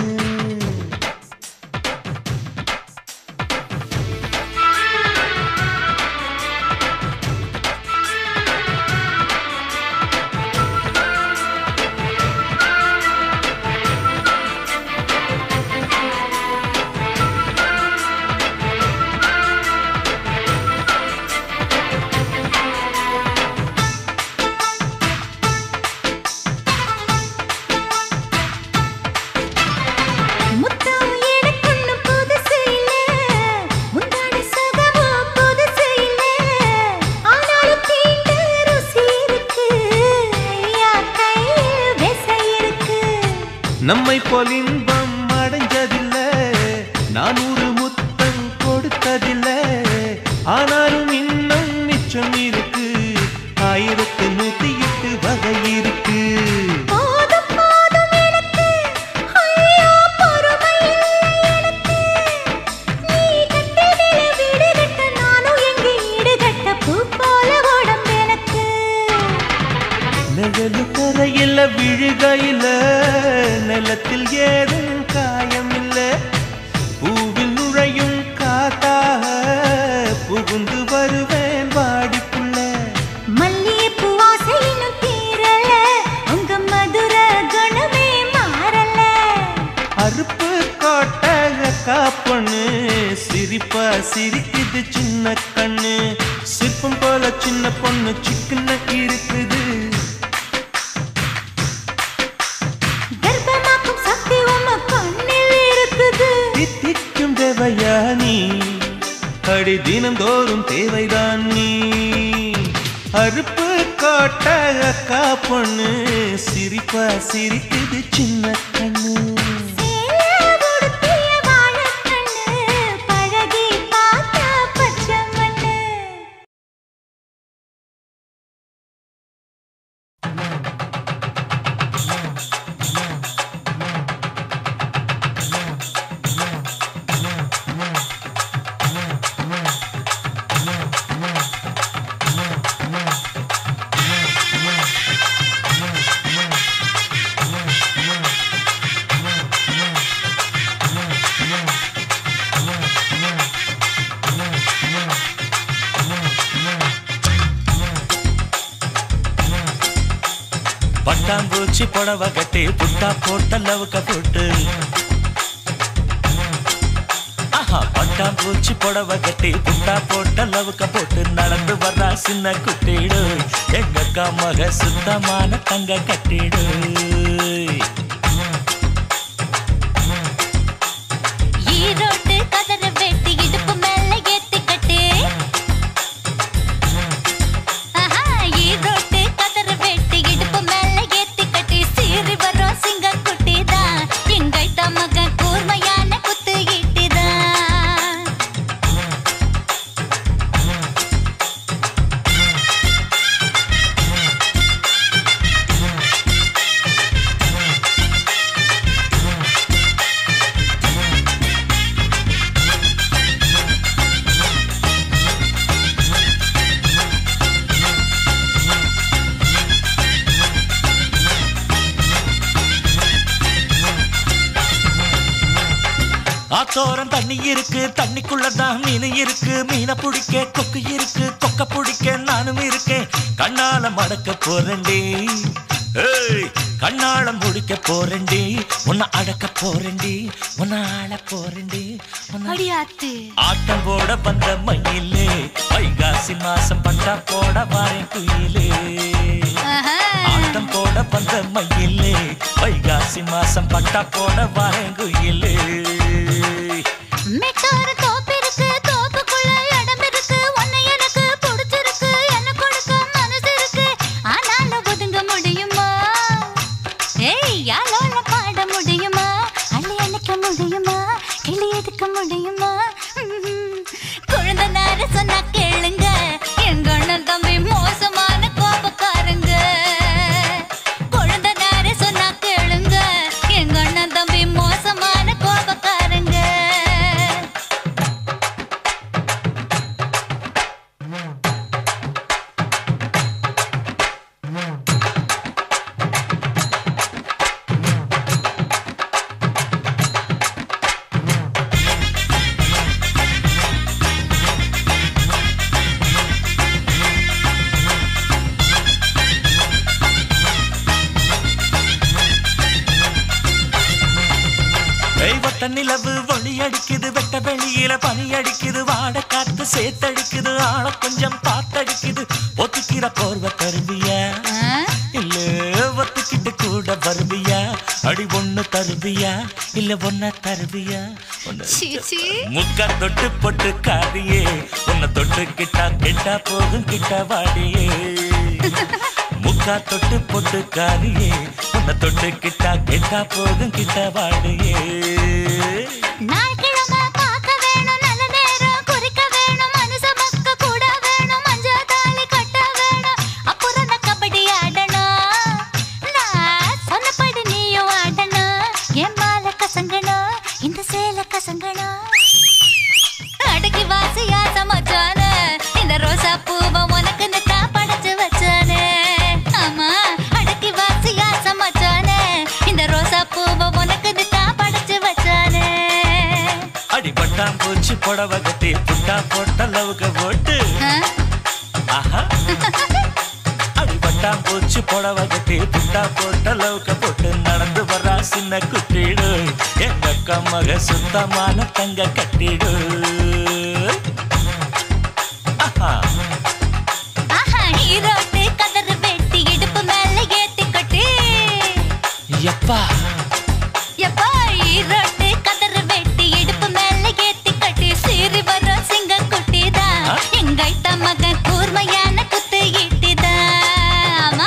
முத்தம் எனக்குன்னு புதுசு இல்ல முந்தான சுகமும் புதுசு இல்ல ஆனாலும் தீண்ட ருசி இருக்கு ஐயா கையில் விசை இருக்கு நம்மை போல் இன்பம் அடைஞ்சதில்ல நானூறு முத்தம் கொடுத்ததில்ல ஆனாலும் இன்னும் மிச்சம் இருக்கு ஆயிரத்து நூத்தி எட்டு வகை இருக்கு போதும் போதும் எனக்கு ஐயோ பொறுமை இல்லை எனக்கு நீ கட்டினில வீடு கட்ட நானும் எங்கே ஈடு கட்ட பூ போல உடம்பு எனக்கு நிழலு கரையில விழுகையில நிலத்தில் ஏதும் காயம் இல்ல பூவில் நுழையும் காத்தாக புகுந்து வருவேன் வாடிக்குள்ள மல்லிகைப்பூ வாசை இன்னும் தீரல உங்க மதுர குணமே மாறல அறுப்பு கோட்டை காப்பண்ணு சிரிப்பா சிரிக்குது சின்ன கண்ணு சிற்பம் போல சின்ன பொண்ணு சிக்கன இருக்குது கர்ப்பமாக்கும் சக்தி உம்ம கண்ணில் இருக்குது தித்திக்கும் தேவையா நீ அடி தினந்தோறும் தேவைதான் நீ அறுப்பு கோட்டை காப்பண்ணு சிரிப்பா சிரிக்குது சின்ன கண்ணு சேலை உடுத்திய வாழைக்கண்ணு, பழகி பார்த்தா பச்சை மண்ணு. பட்டாம்பூச்சி புடவை கட்டி புட்டா போட்ட லவுக்க போட்டு ஆஹா பட்டாம்பூச்சி புடவை கட்டி புட்டா போட்ட லவுக்க போட்டு நடந்து வர்றா சின்ன குட்டிடு எங்க அக்கா மக சுத்தமான தங்க கட்டிடு ஈரோட்டு கதற வெட்டி இடுப்பு மேல ஏத்திக்கட்டு. ஆஹா, ஈரோட்டு கதற வெட்டி இடுப்பு மேல ஏத்திக்கட்டு. சீறி வரும் சிங்கக்குட்டிதான். எங்கைத்த மகன் கூர்மையான குத்து ஈட்டிதான். ஆத்தோரம் தண்ணி இருக்கு தண்ணிக்குள்ளதான் மீன் இருக்கு மீனை பிடிக்க கொக்கு இருக்கு கொக்க பிடிக்க நானும் இருக்கேன் கண்ணால மடக்க போறேன்டி ஏய் கண்ணால முடிக்க போறேன்டி உன்னை அடக்க போறேன்டி உன்னை ஆள போறேன்டி உன்னை அடியாத்து ஆட்டம் போட வந்த மயிலே வைகாசி மாசம் பட்டா போட வாரேன் குயிலே ஆஹா. ஆட்டம் போட வந்த மயிலே வைகாசி மாசம் பட்டா போட வாரேன் குயிலே மெட்டாரு தோப்பு இருக்கு தோப்புக்குள்ள இடம் இருக்கு உன்னை எனக்கு பிடிச்சிருக்கு என்ன கொடுக்க மனசு இருக்கு ஆனாலும் ஒதுங்க முடியுமா ஏய் யாரோல பாட முடியுமா அள்ளி அணைக்க முடியுமா கிளி எடுக்க முடியுமா ம்ம். குழந்தை நேர சொன்னா கேளுங்க எங்க அண்ணன் தம்பி மோசமான கோபக்காரங்க குழந்தை நேர சொன்னா கேளுங்க எங்க அண்ணன் தம்பி மோசமான கோபக்காரங்க வெட்ட நிலவு ஒளி அடிக்குது வெட்ட வெளியில பனி அடிக்குது வாட காத்து சேத்தடிக்குது ஆள கொஞ்சம் காத்தடிக்குது ஒத்துக்கிற போர்வ தருவியா இல்ல ஒத்துக்கிட்டு கூட வருவியா அடி ஒண்ணு தருவியா இல்ல ஒன்ன தருவியா ஒண்ணு சீச்சி முக்கா தொட்டு பொட்டு காரியே உன்னை தொட்டு கிட்டா கெட்டா போகும் கிட்ட வாடியே முக்கா தொட்டு பொட்டு காரியே உன்னை தொட்டு கிட்டா கெட்டா போகும் கிட்ட வாடியே நாள் கிழமை பார்க்க வேணும் நல்ல நேரம் குறிக்க வேணும் மனுஷ மக்க கூட வேணும் மஞ்ச தாலி கட்ட வேணும் அப்புறம் நான் கபடி ஆடணும் நான் சொன்னபடி நீயும் ஆடணும் என் மாலை கசங்கணும் இந்த சேலை கசங்கணும் அடக்கி வாசியா சமைச்சானே இந்த ரோசா பூவை உனக்கு தான் படைச்சு வச்சானே ஆமா அடக்கி வாசியா சமைச்சானே இந்த ரோசா பூவை உனக்கு தான் படைச்சு வச்சானே அடிபட்டாம் பூச்சி புடவை கட்டி புட்டா போட்ட லவுக்க போட்டு ஆஹா அடிபட்டாம் பூச்சி புடவை கட்டி புட்டா போட்ட லவுக்க போட்டு நடந்து வரா சின்ன குட்டிடு எங்க அக்கா மக சுத்தமான தங்க கட்டிடு ஆஹா ஆஹா ஈரோட்டு கதறு வெட்டி இடுப்பு மேல ஏத்தி கட்டி எப்பா எப்பா ஈரோட்டு கதறு வெட்டி இடுப்பு மேல ஏத்தி கட்டி சீறி வரும் சிங்க குட்டிதான் எங்க ஐட்ட மகன் கூர்மையான குத்து ஈட்டிதான் ஆமா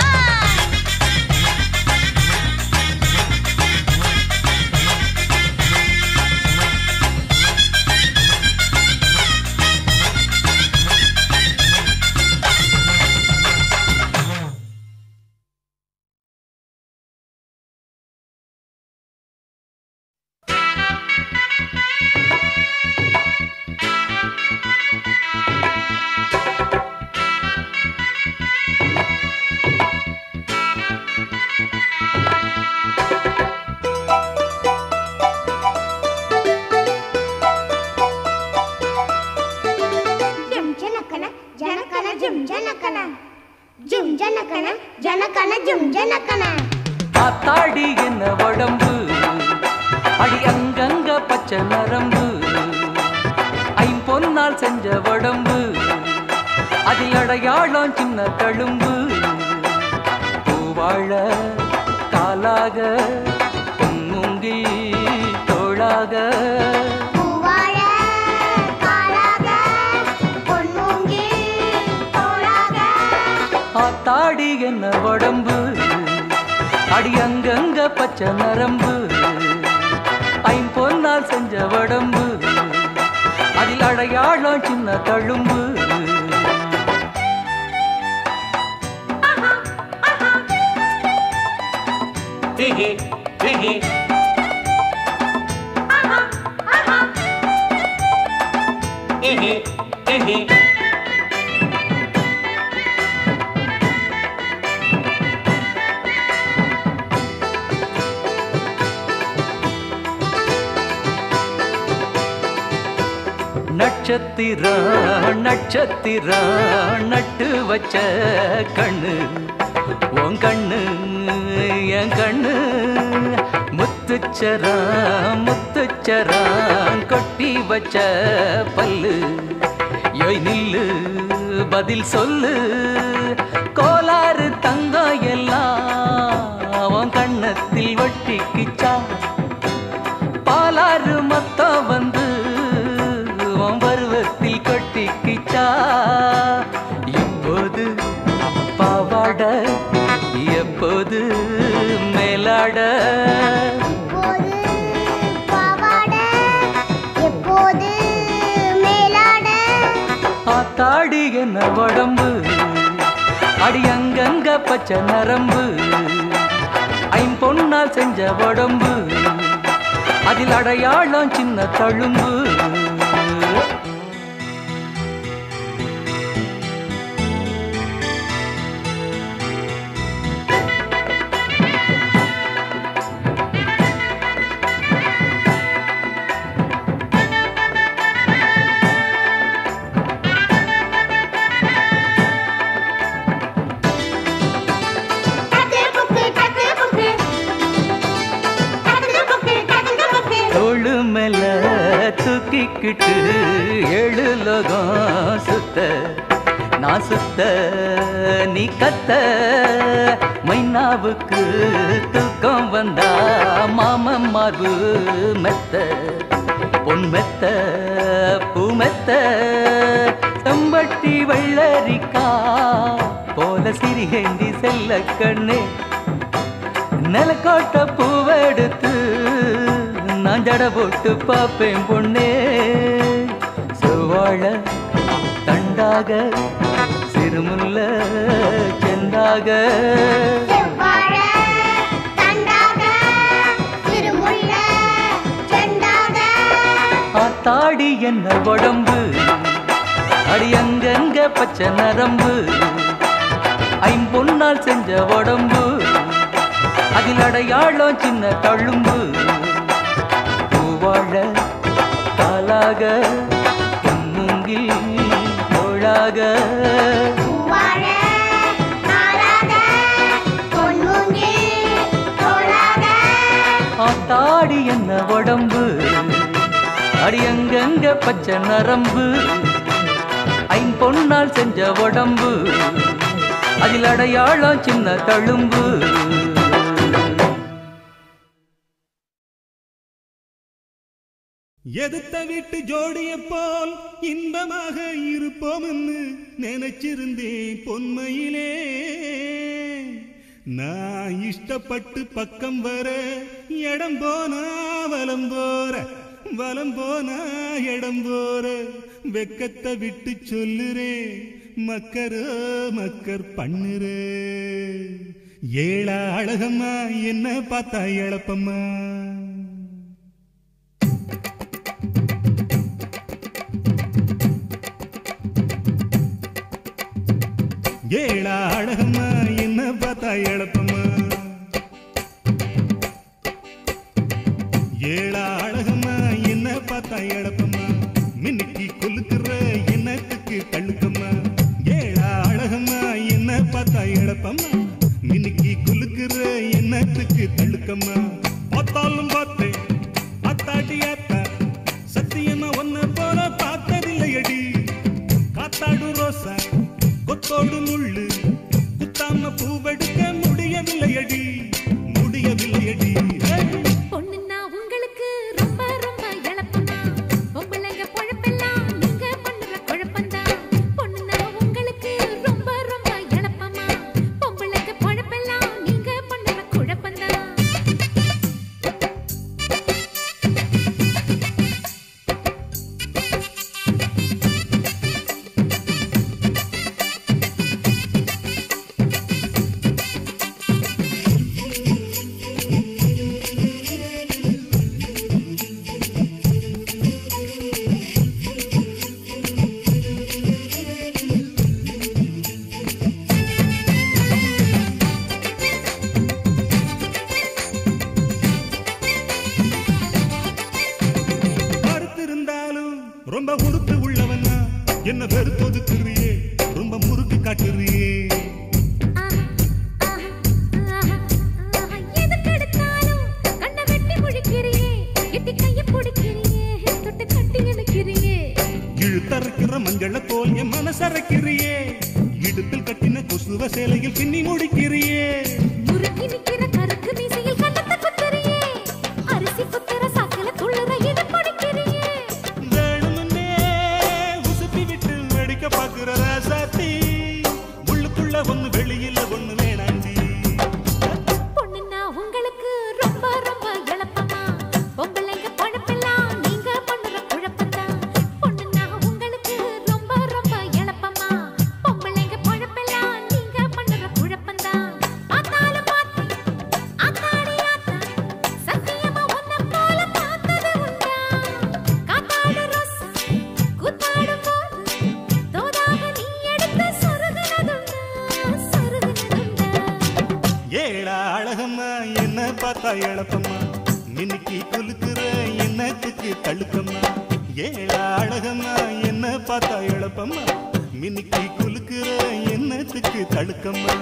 జుమ్ జనకన జనకన జుమ్ జనకన జుమ్ జనకన జనకన జుమ్ జనకన ஆத்தாடி என்ன உடம்பு அடி அங்கங்க பச்சை நரம்பு ஐம்பொன்னால் செஞ்ச உடம்பு அதில் அடையாளம் சின்ன தழும்பு பூவாழ காலாக பொன்முங்கி தோளாக பூவாழ காலாக பொன்மூங்கி தோளாக ஆத்தாடி என்ன உடம்பு அடி அங்கங்க பச்சை நரம்பு ஐம்பொன்னால் செஞ்ச உடம்பு அதில் அடையாளம் சின்ன தழும்பு நட்சத்திரம் நட்சத்திரம் நட்டு வச்ச கண்ணு உன் கண்ணு என் கண்ணு முத்துச்சரம் முத்துச்சரம் கொட்டி வச்ச பல்லு யோய் நில்லு பதில் சொல்லு கோளாறு தங்கம் எல்லாம் உன் கண்ணத்தில் ஒட்டிக்கிச்சா பாலாறு மொத்தம் வந்து உன் பருவத்தில் கொட்டிக்கிச்சா இப்போது பாவாட எப்போது மேலாட இப்போது பாவாட எப்போது மேலாட ஆத்தாடி என்ன உடம்பு அடி அங்கங்க பச்சை நரம்பு ஐம்பொன்னால் செஞ்ச உடம்பு அதில் அடையாளம் சின்ன தழும்பு தோளு மேல தூக்கிக்கிட்டு ஏழு லோகம் சுத்த நான் சுத்த நீ கத்த மைனாவுக்கு தூக்கம் வந்தா மாமன் மார்பு மெத்த பொன் மெத்த பூ மெத்த செம்பட்டி வெள்ளரிக்கா போல சிறிகேந்தி செல்ல கண்ணே நிலக்கோட்ட பூவெடுத்து நான் ஜட போட்டு பார்ப்பேன் பொண்ணே செவ்வாழ தண்டாக சிறுமுல்ல செந்தாக செவ்வாழ, தண்டாக, திருமுல்ல, செண்டாக. ஆத்தாடி என்ன உடம்பு அடி அங்கங்க பச்சை நரம்பு ஐம்பொன்னால் செஞ்ச உடம்பு அதில் அடையாளம் சின்ன தழும்பு பூவாழ காலாக பொன்முங்கில் தோளாக பூவாழ, நாளாக, பொன்மூங்கில், தோளாக. ஆத்தாடி என்ன உடம்பு அடி அங்கங்க பச்சை நரம்பு ஐம்பொன்னால் செஞ்ச உடம்பு அதில் அடையாளம் சின்ன தழும்பு எதுத்த வீட்டு ஜோடிய போல் இன்பமாக இருப்போம்னு நினைச்சிருந்தேன் பொன்மையிலே நான் இஷ்டப்பட்டு பக்கம் வர இடம் போனா வலம் போற வலம் போனா இடம் போற வெக்கத்தை விட்டு சொல்லுறே மக்கரோ மக்கர் பண்ணுறே ஏழா அழகம்மா என்ன பார்த்தா இழப்பம்மா ஏழா அழகம்மா என்ன பார்த்தா இழப்பம்மா ஏழா அழகம்மா என்ன பார்த்தா இழப்பம்மா மின்னுக்கு கொலுக்குற என்னத்துக்கு தள்ளுக்கம்மா ஏழா அழகம்மா என்ன பார்த்தா இழப்பம்மா மின்னுக்கு கொலுக்குற என்னத்துக்கு தள்ளுக்கம்மா பார்த்தாலும் பார்த்தேன் அத்தாட்டி அத்தா சத்தியமா ஒன்ன போல பார்த்ததில்லையடி காத்தாடு ரோசா கொத்தோடு முள்ளு குத்தாம பூவெடுக்க முடியவில்லையடி முடியவில்லையடி ஹே! பொண்ணுன்னா உங்களுக்கு ரொம்ப ரொம்ப இழப்பமா பொம்பளைங்க பொழப்பெல்லாம் நீங்க பண்ணுற குழப்பந்தான் பொண்ணுன்னா உங்களுக்கு ரொம்ப ரொம்ப இழப்பமா பொம்பளைங்க பொழப்பெல்லாம் நீங்க பண்ணுற குழப்பந்தான் கருத்திருந்தாலும் ரொம்ப உடுத்து உள்ளவன்னா என்ன வெறுத்து ஒதுக்குறியே ரொம்ப முறுக்கு காட்டுறியே எதுக்கெடுத்தாலும் கண்ணை வெட்டி முழிக்கிறியே எட்டி கையை பிடிக்கிறியே தொட்டு கட்டி இழுக்கிறியே இழுத்தறுக்கிற மஞ்சள போல் என் மனசரைக்கிறியே இடுப்பில் கட்டின கொசுவ சேலையில் பின்னி முடிக்கிறியே முறுக்கி நிக்கிற கருக்கு மீசையில் கண்ணத்தை குத்துறியே அரிசி குத்துற சாக்கல துள்ளுற இதை படிக்கிறியே வேணும்னே உசுப்பி விட்டு வெடிக்க பாக்குற ராசாத்தி உள்ளுக்குள்ள ஒண்ணு வெளியில ஒண்ணு வேணாண்டி பொண்ணுன்னா உங்களுக்கு ரொம்ப ரொம்ப இழப்பமா பொம்பளைங்க பொழப்பெல்லாம் நீங்க பண்ணுற குழப்பந்தான் பொண்ணுன்னா உங்களுக்கு ரொம்ப ரொம்ப இழப்பமா பொம்பளைங்க பொழப்பெல்லாம் நீங்க பண்ணுற குழப்பந்தான் பார்த்தாலும் பார்த்தேன் ஆத்தாடி ஆத்தா சத்தியமா உன்னை போல பார்த்தது உண்டா காத்தாடு ரோசா கூத்தாடும் போது தோதாக நீ எடுத்து சொருகுனதுண்டா சொருகுனதுண்டா ஏழா அழகம்மா என்ன பார்த்தா இழப்பம்மா மின்னுக்கு குலுக்குற என்னத்துக்கு தழுக்கம்மா ஏழா அழகம்மா என்ன பார்த்தா இழப்பம்மா மின்னுக்கு குலுக்குற என்னத்துக்கு தழுக்கம்மா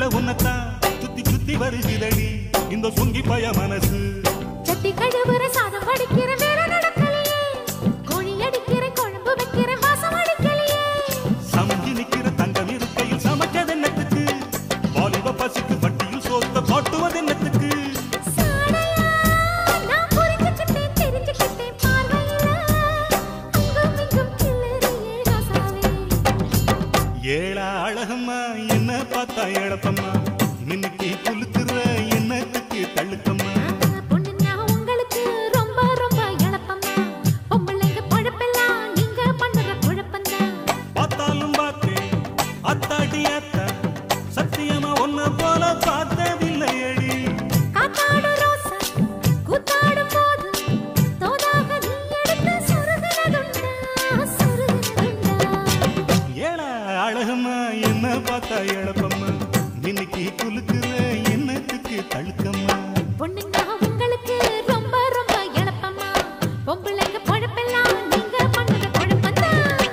உன்னத்தான் சுத்தி சுத்தி வருகிறடி இந்த சொங்கி பய மனசு சட்டி கழுவுற சாதம் வடிக்கிற வேலை நடக்கலையே கோழி அடிக்கிற குழம்பு வைக்கிற வாசம் அடிக்கலையே சமைஞ்சு நிக்கிற தங்கம் இருக்கையில் சமைச்சது என்னத்துக்கு வாலிப பசிக்கு வட்டியில் சோத்த காட்டுவது என்னத்துக்கு சாடையா, நான் புரிஞ்சுக்கிட்டேன், தெரிஞ்சுக்கிட்டேன் பார்வையில. அங்கும் இங்கும் கிளறியே ராசாவே. ஏழா அழகம்மா என்ன பார்த்தா எழப்பம்மா மின்னுக்கு குலுக்குற என்னத்துக்கு தள்ளுக்கம்மா பொண்ணுன்னா உங்களுக்கு ரொம்ப ரொம்ப இளப்பம்மா. பொம்பளைங்க பொழப்பெல்லாம் நீங்க பண்ணுற குழப்பம்தான். பார்த்தாலும் பார்த்தேன் அத்தாடி அத்தா சத்தியமா ஒன்ன போல பார்த்ததில்லையடி காத்தாடும் ரோசா, கூத்தாடும் போது, தோதாக நீ எடுத்து சொருகுனதுண்டா, சொருகுனதுண்டா. ஏழா அழகம்மா என்ன பார்த்தா எழப்பம்மா மின்னுக்கு குலுக்குற என்னத்துக்கு தள்ளுக்கம்மா பொண்ணுங்க உங்களுக்கு ரொம்ப ரொம்ப இளப்பம்மா. பொம்பளைங்க பொழப்பெல்லாம் நீங்க பண்ணுற குழப்பம்தான்.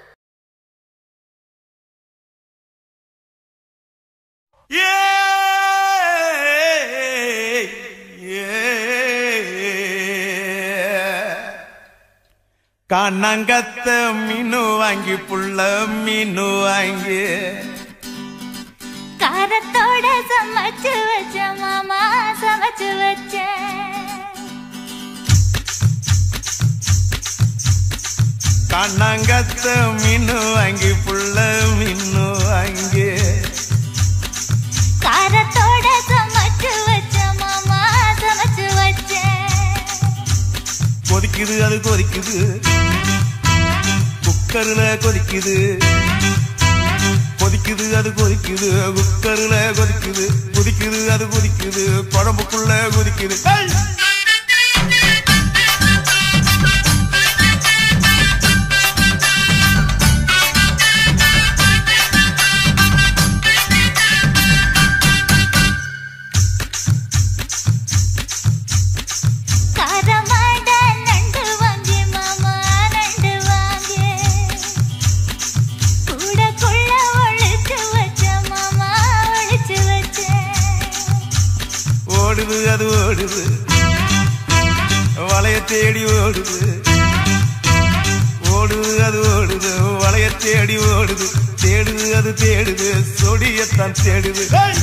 கண்ணங்கத்த மீனு வாங்கி புள்ள மீனு வாங்கி காரத்தோட சமைச்சு வச்ச மாமா சமைச்சு வச்ச கண்ணங்கத்த மீனு வாங்கி புள்ள மீனு வாங்கி காரத்தோட சமைச்சு வச்ச மாமா சமைச்சு வச்ச கொதிக்குது அது கொதிக்குது குக்கர்ல கொதிக்குது கொதிக்குது அது கொதிக்குது குக்கர்ல கொதிக்குது கொதிக்குது அது கொதிக்குது குழம்புக்குள்ள கொதிக்குது ஏய்! காரமாட நண்டு வாங்கி மாமா நண்டு வாங்கி கூட கொள்ள ஒழிச்சு வச்ச மாமா ஒழிச்சு வச்ச ஓடுது அது ஓடுது வளைய தேடி ஓடுது ஓடுது அது ஓடுது வளைய தேடி ஓடுது தேடுது அது தேடுது சொடியத்தான் தேடுது ஏய்!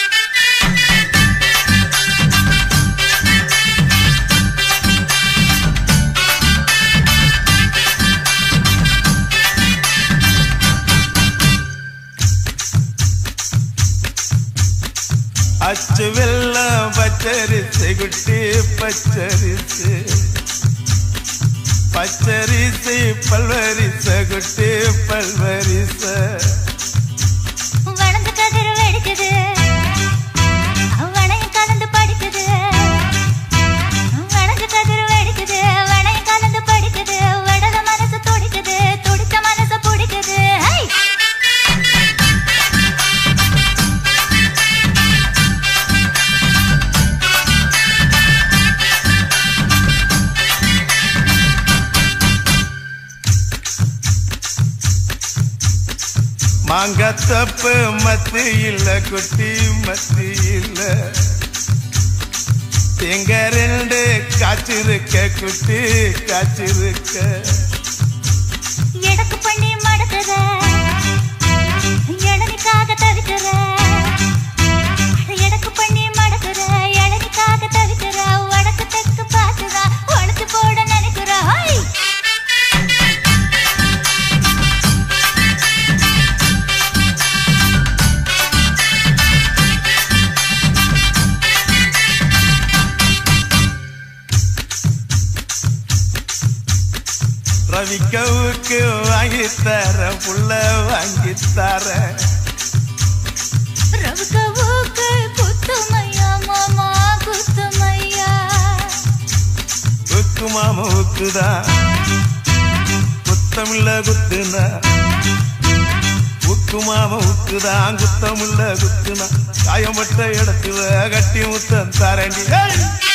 அச்சு வெள்ளம் பச்சரிசு குட்டி பச்சரிசு பச்சரிசை பல்வரிச குட்டி பல்வரிச வளர்ந்து கதிர் வெடிக்குது வளையம் கலந்து படிக்குது வளர்ந்து கதிர் வெடிக்குது வளையம் கலந்து படிக்குது வடல மனசு துடிக்குது துடிச்ச மனசு பிடிக்குது ஹை! மாங்கத்தப்பு மத்து இல்ல குட்டி மத்து இல்ல எங்க ரெண்டு காய்ச்சிருக்க குட்டி காய்ச்சிருக்க எடக்கு பண்ணி மடக்குற இளநிக்காக தவிக்கிற எடக்கு பண்ணி மடக்குற இளநிக்காக தவிக்கிற வடக்கு தெற்கு பார்த்துற ஒழிச்சு போட நினைக்கிற ஹை! ரவிக்கவுக்கு வாங்கி தர புள்ள வாங்கி தர ரவுக்கவுக்கு குத்துமையா மாமா குத்துமையா உக்கு மாம உக்குதான் குத்தமில்ல குத்துனா உக்கு மாம உக்குதான் குத்தமில்ல குத்துனா காயம்பட்ட இடத்துல கட்டி முத்தம் தரண்டி ஏய்!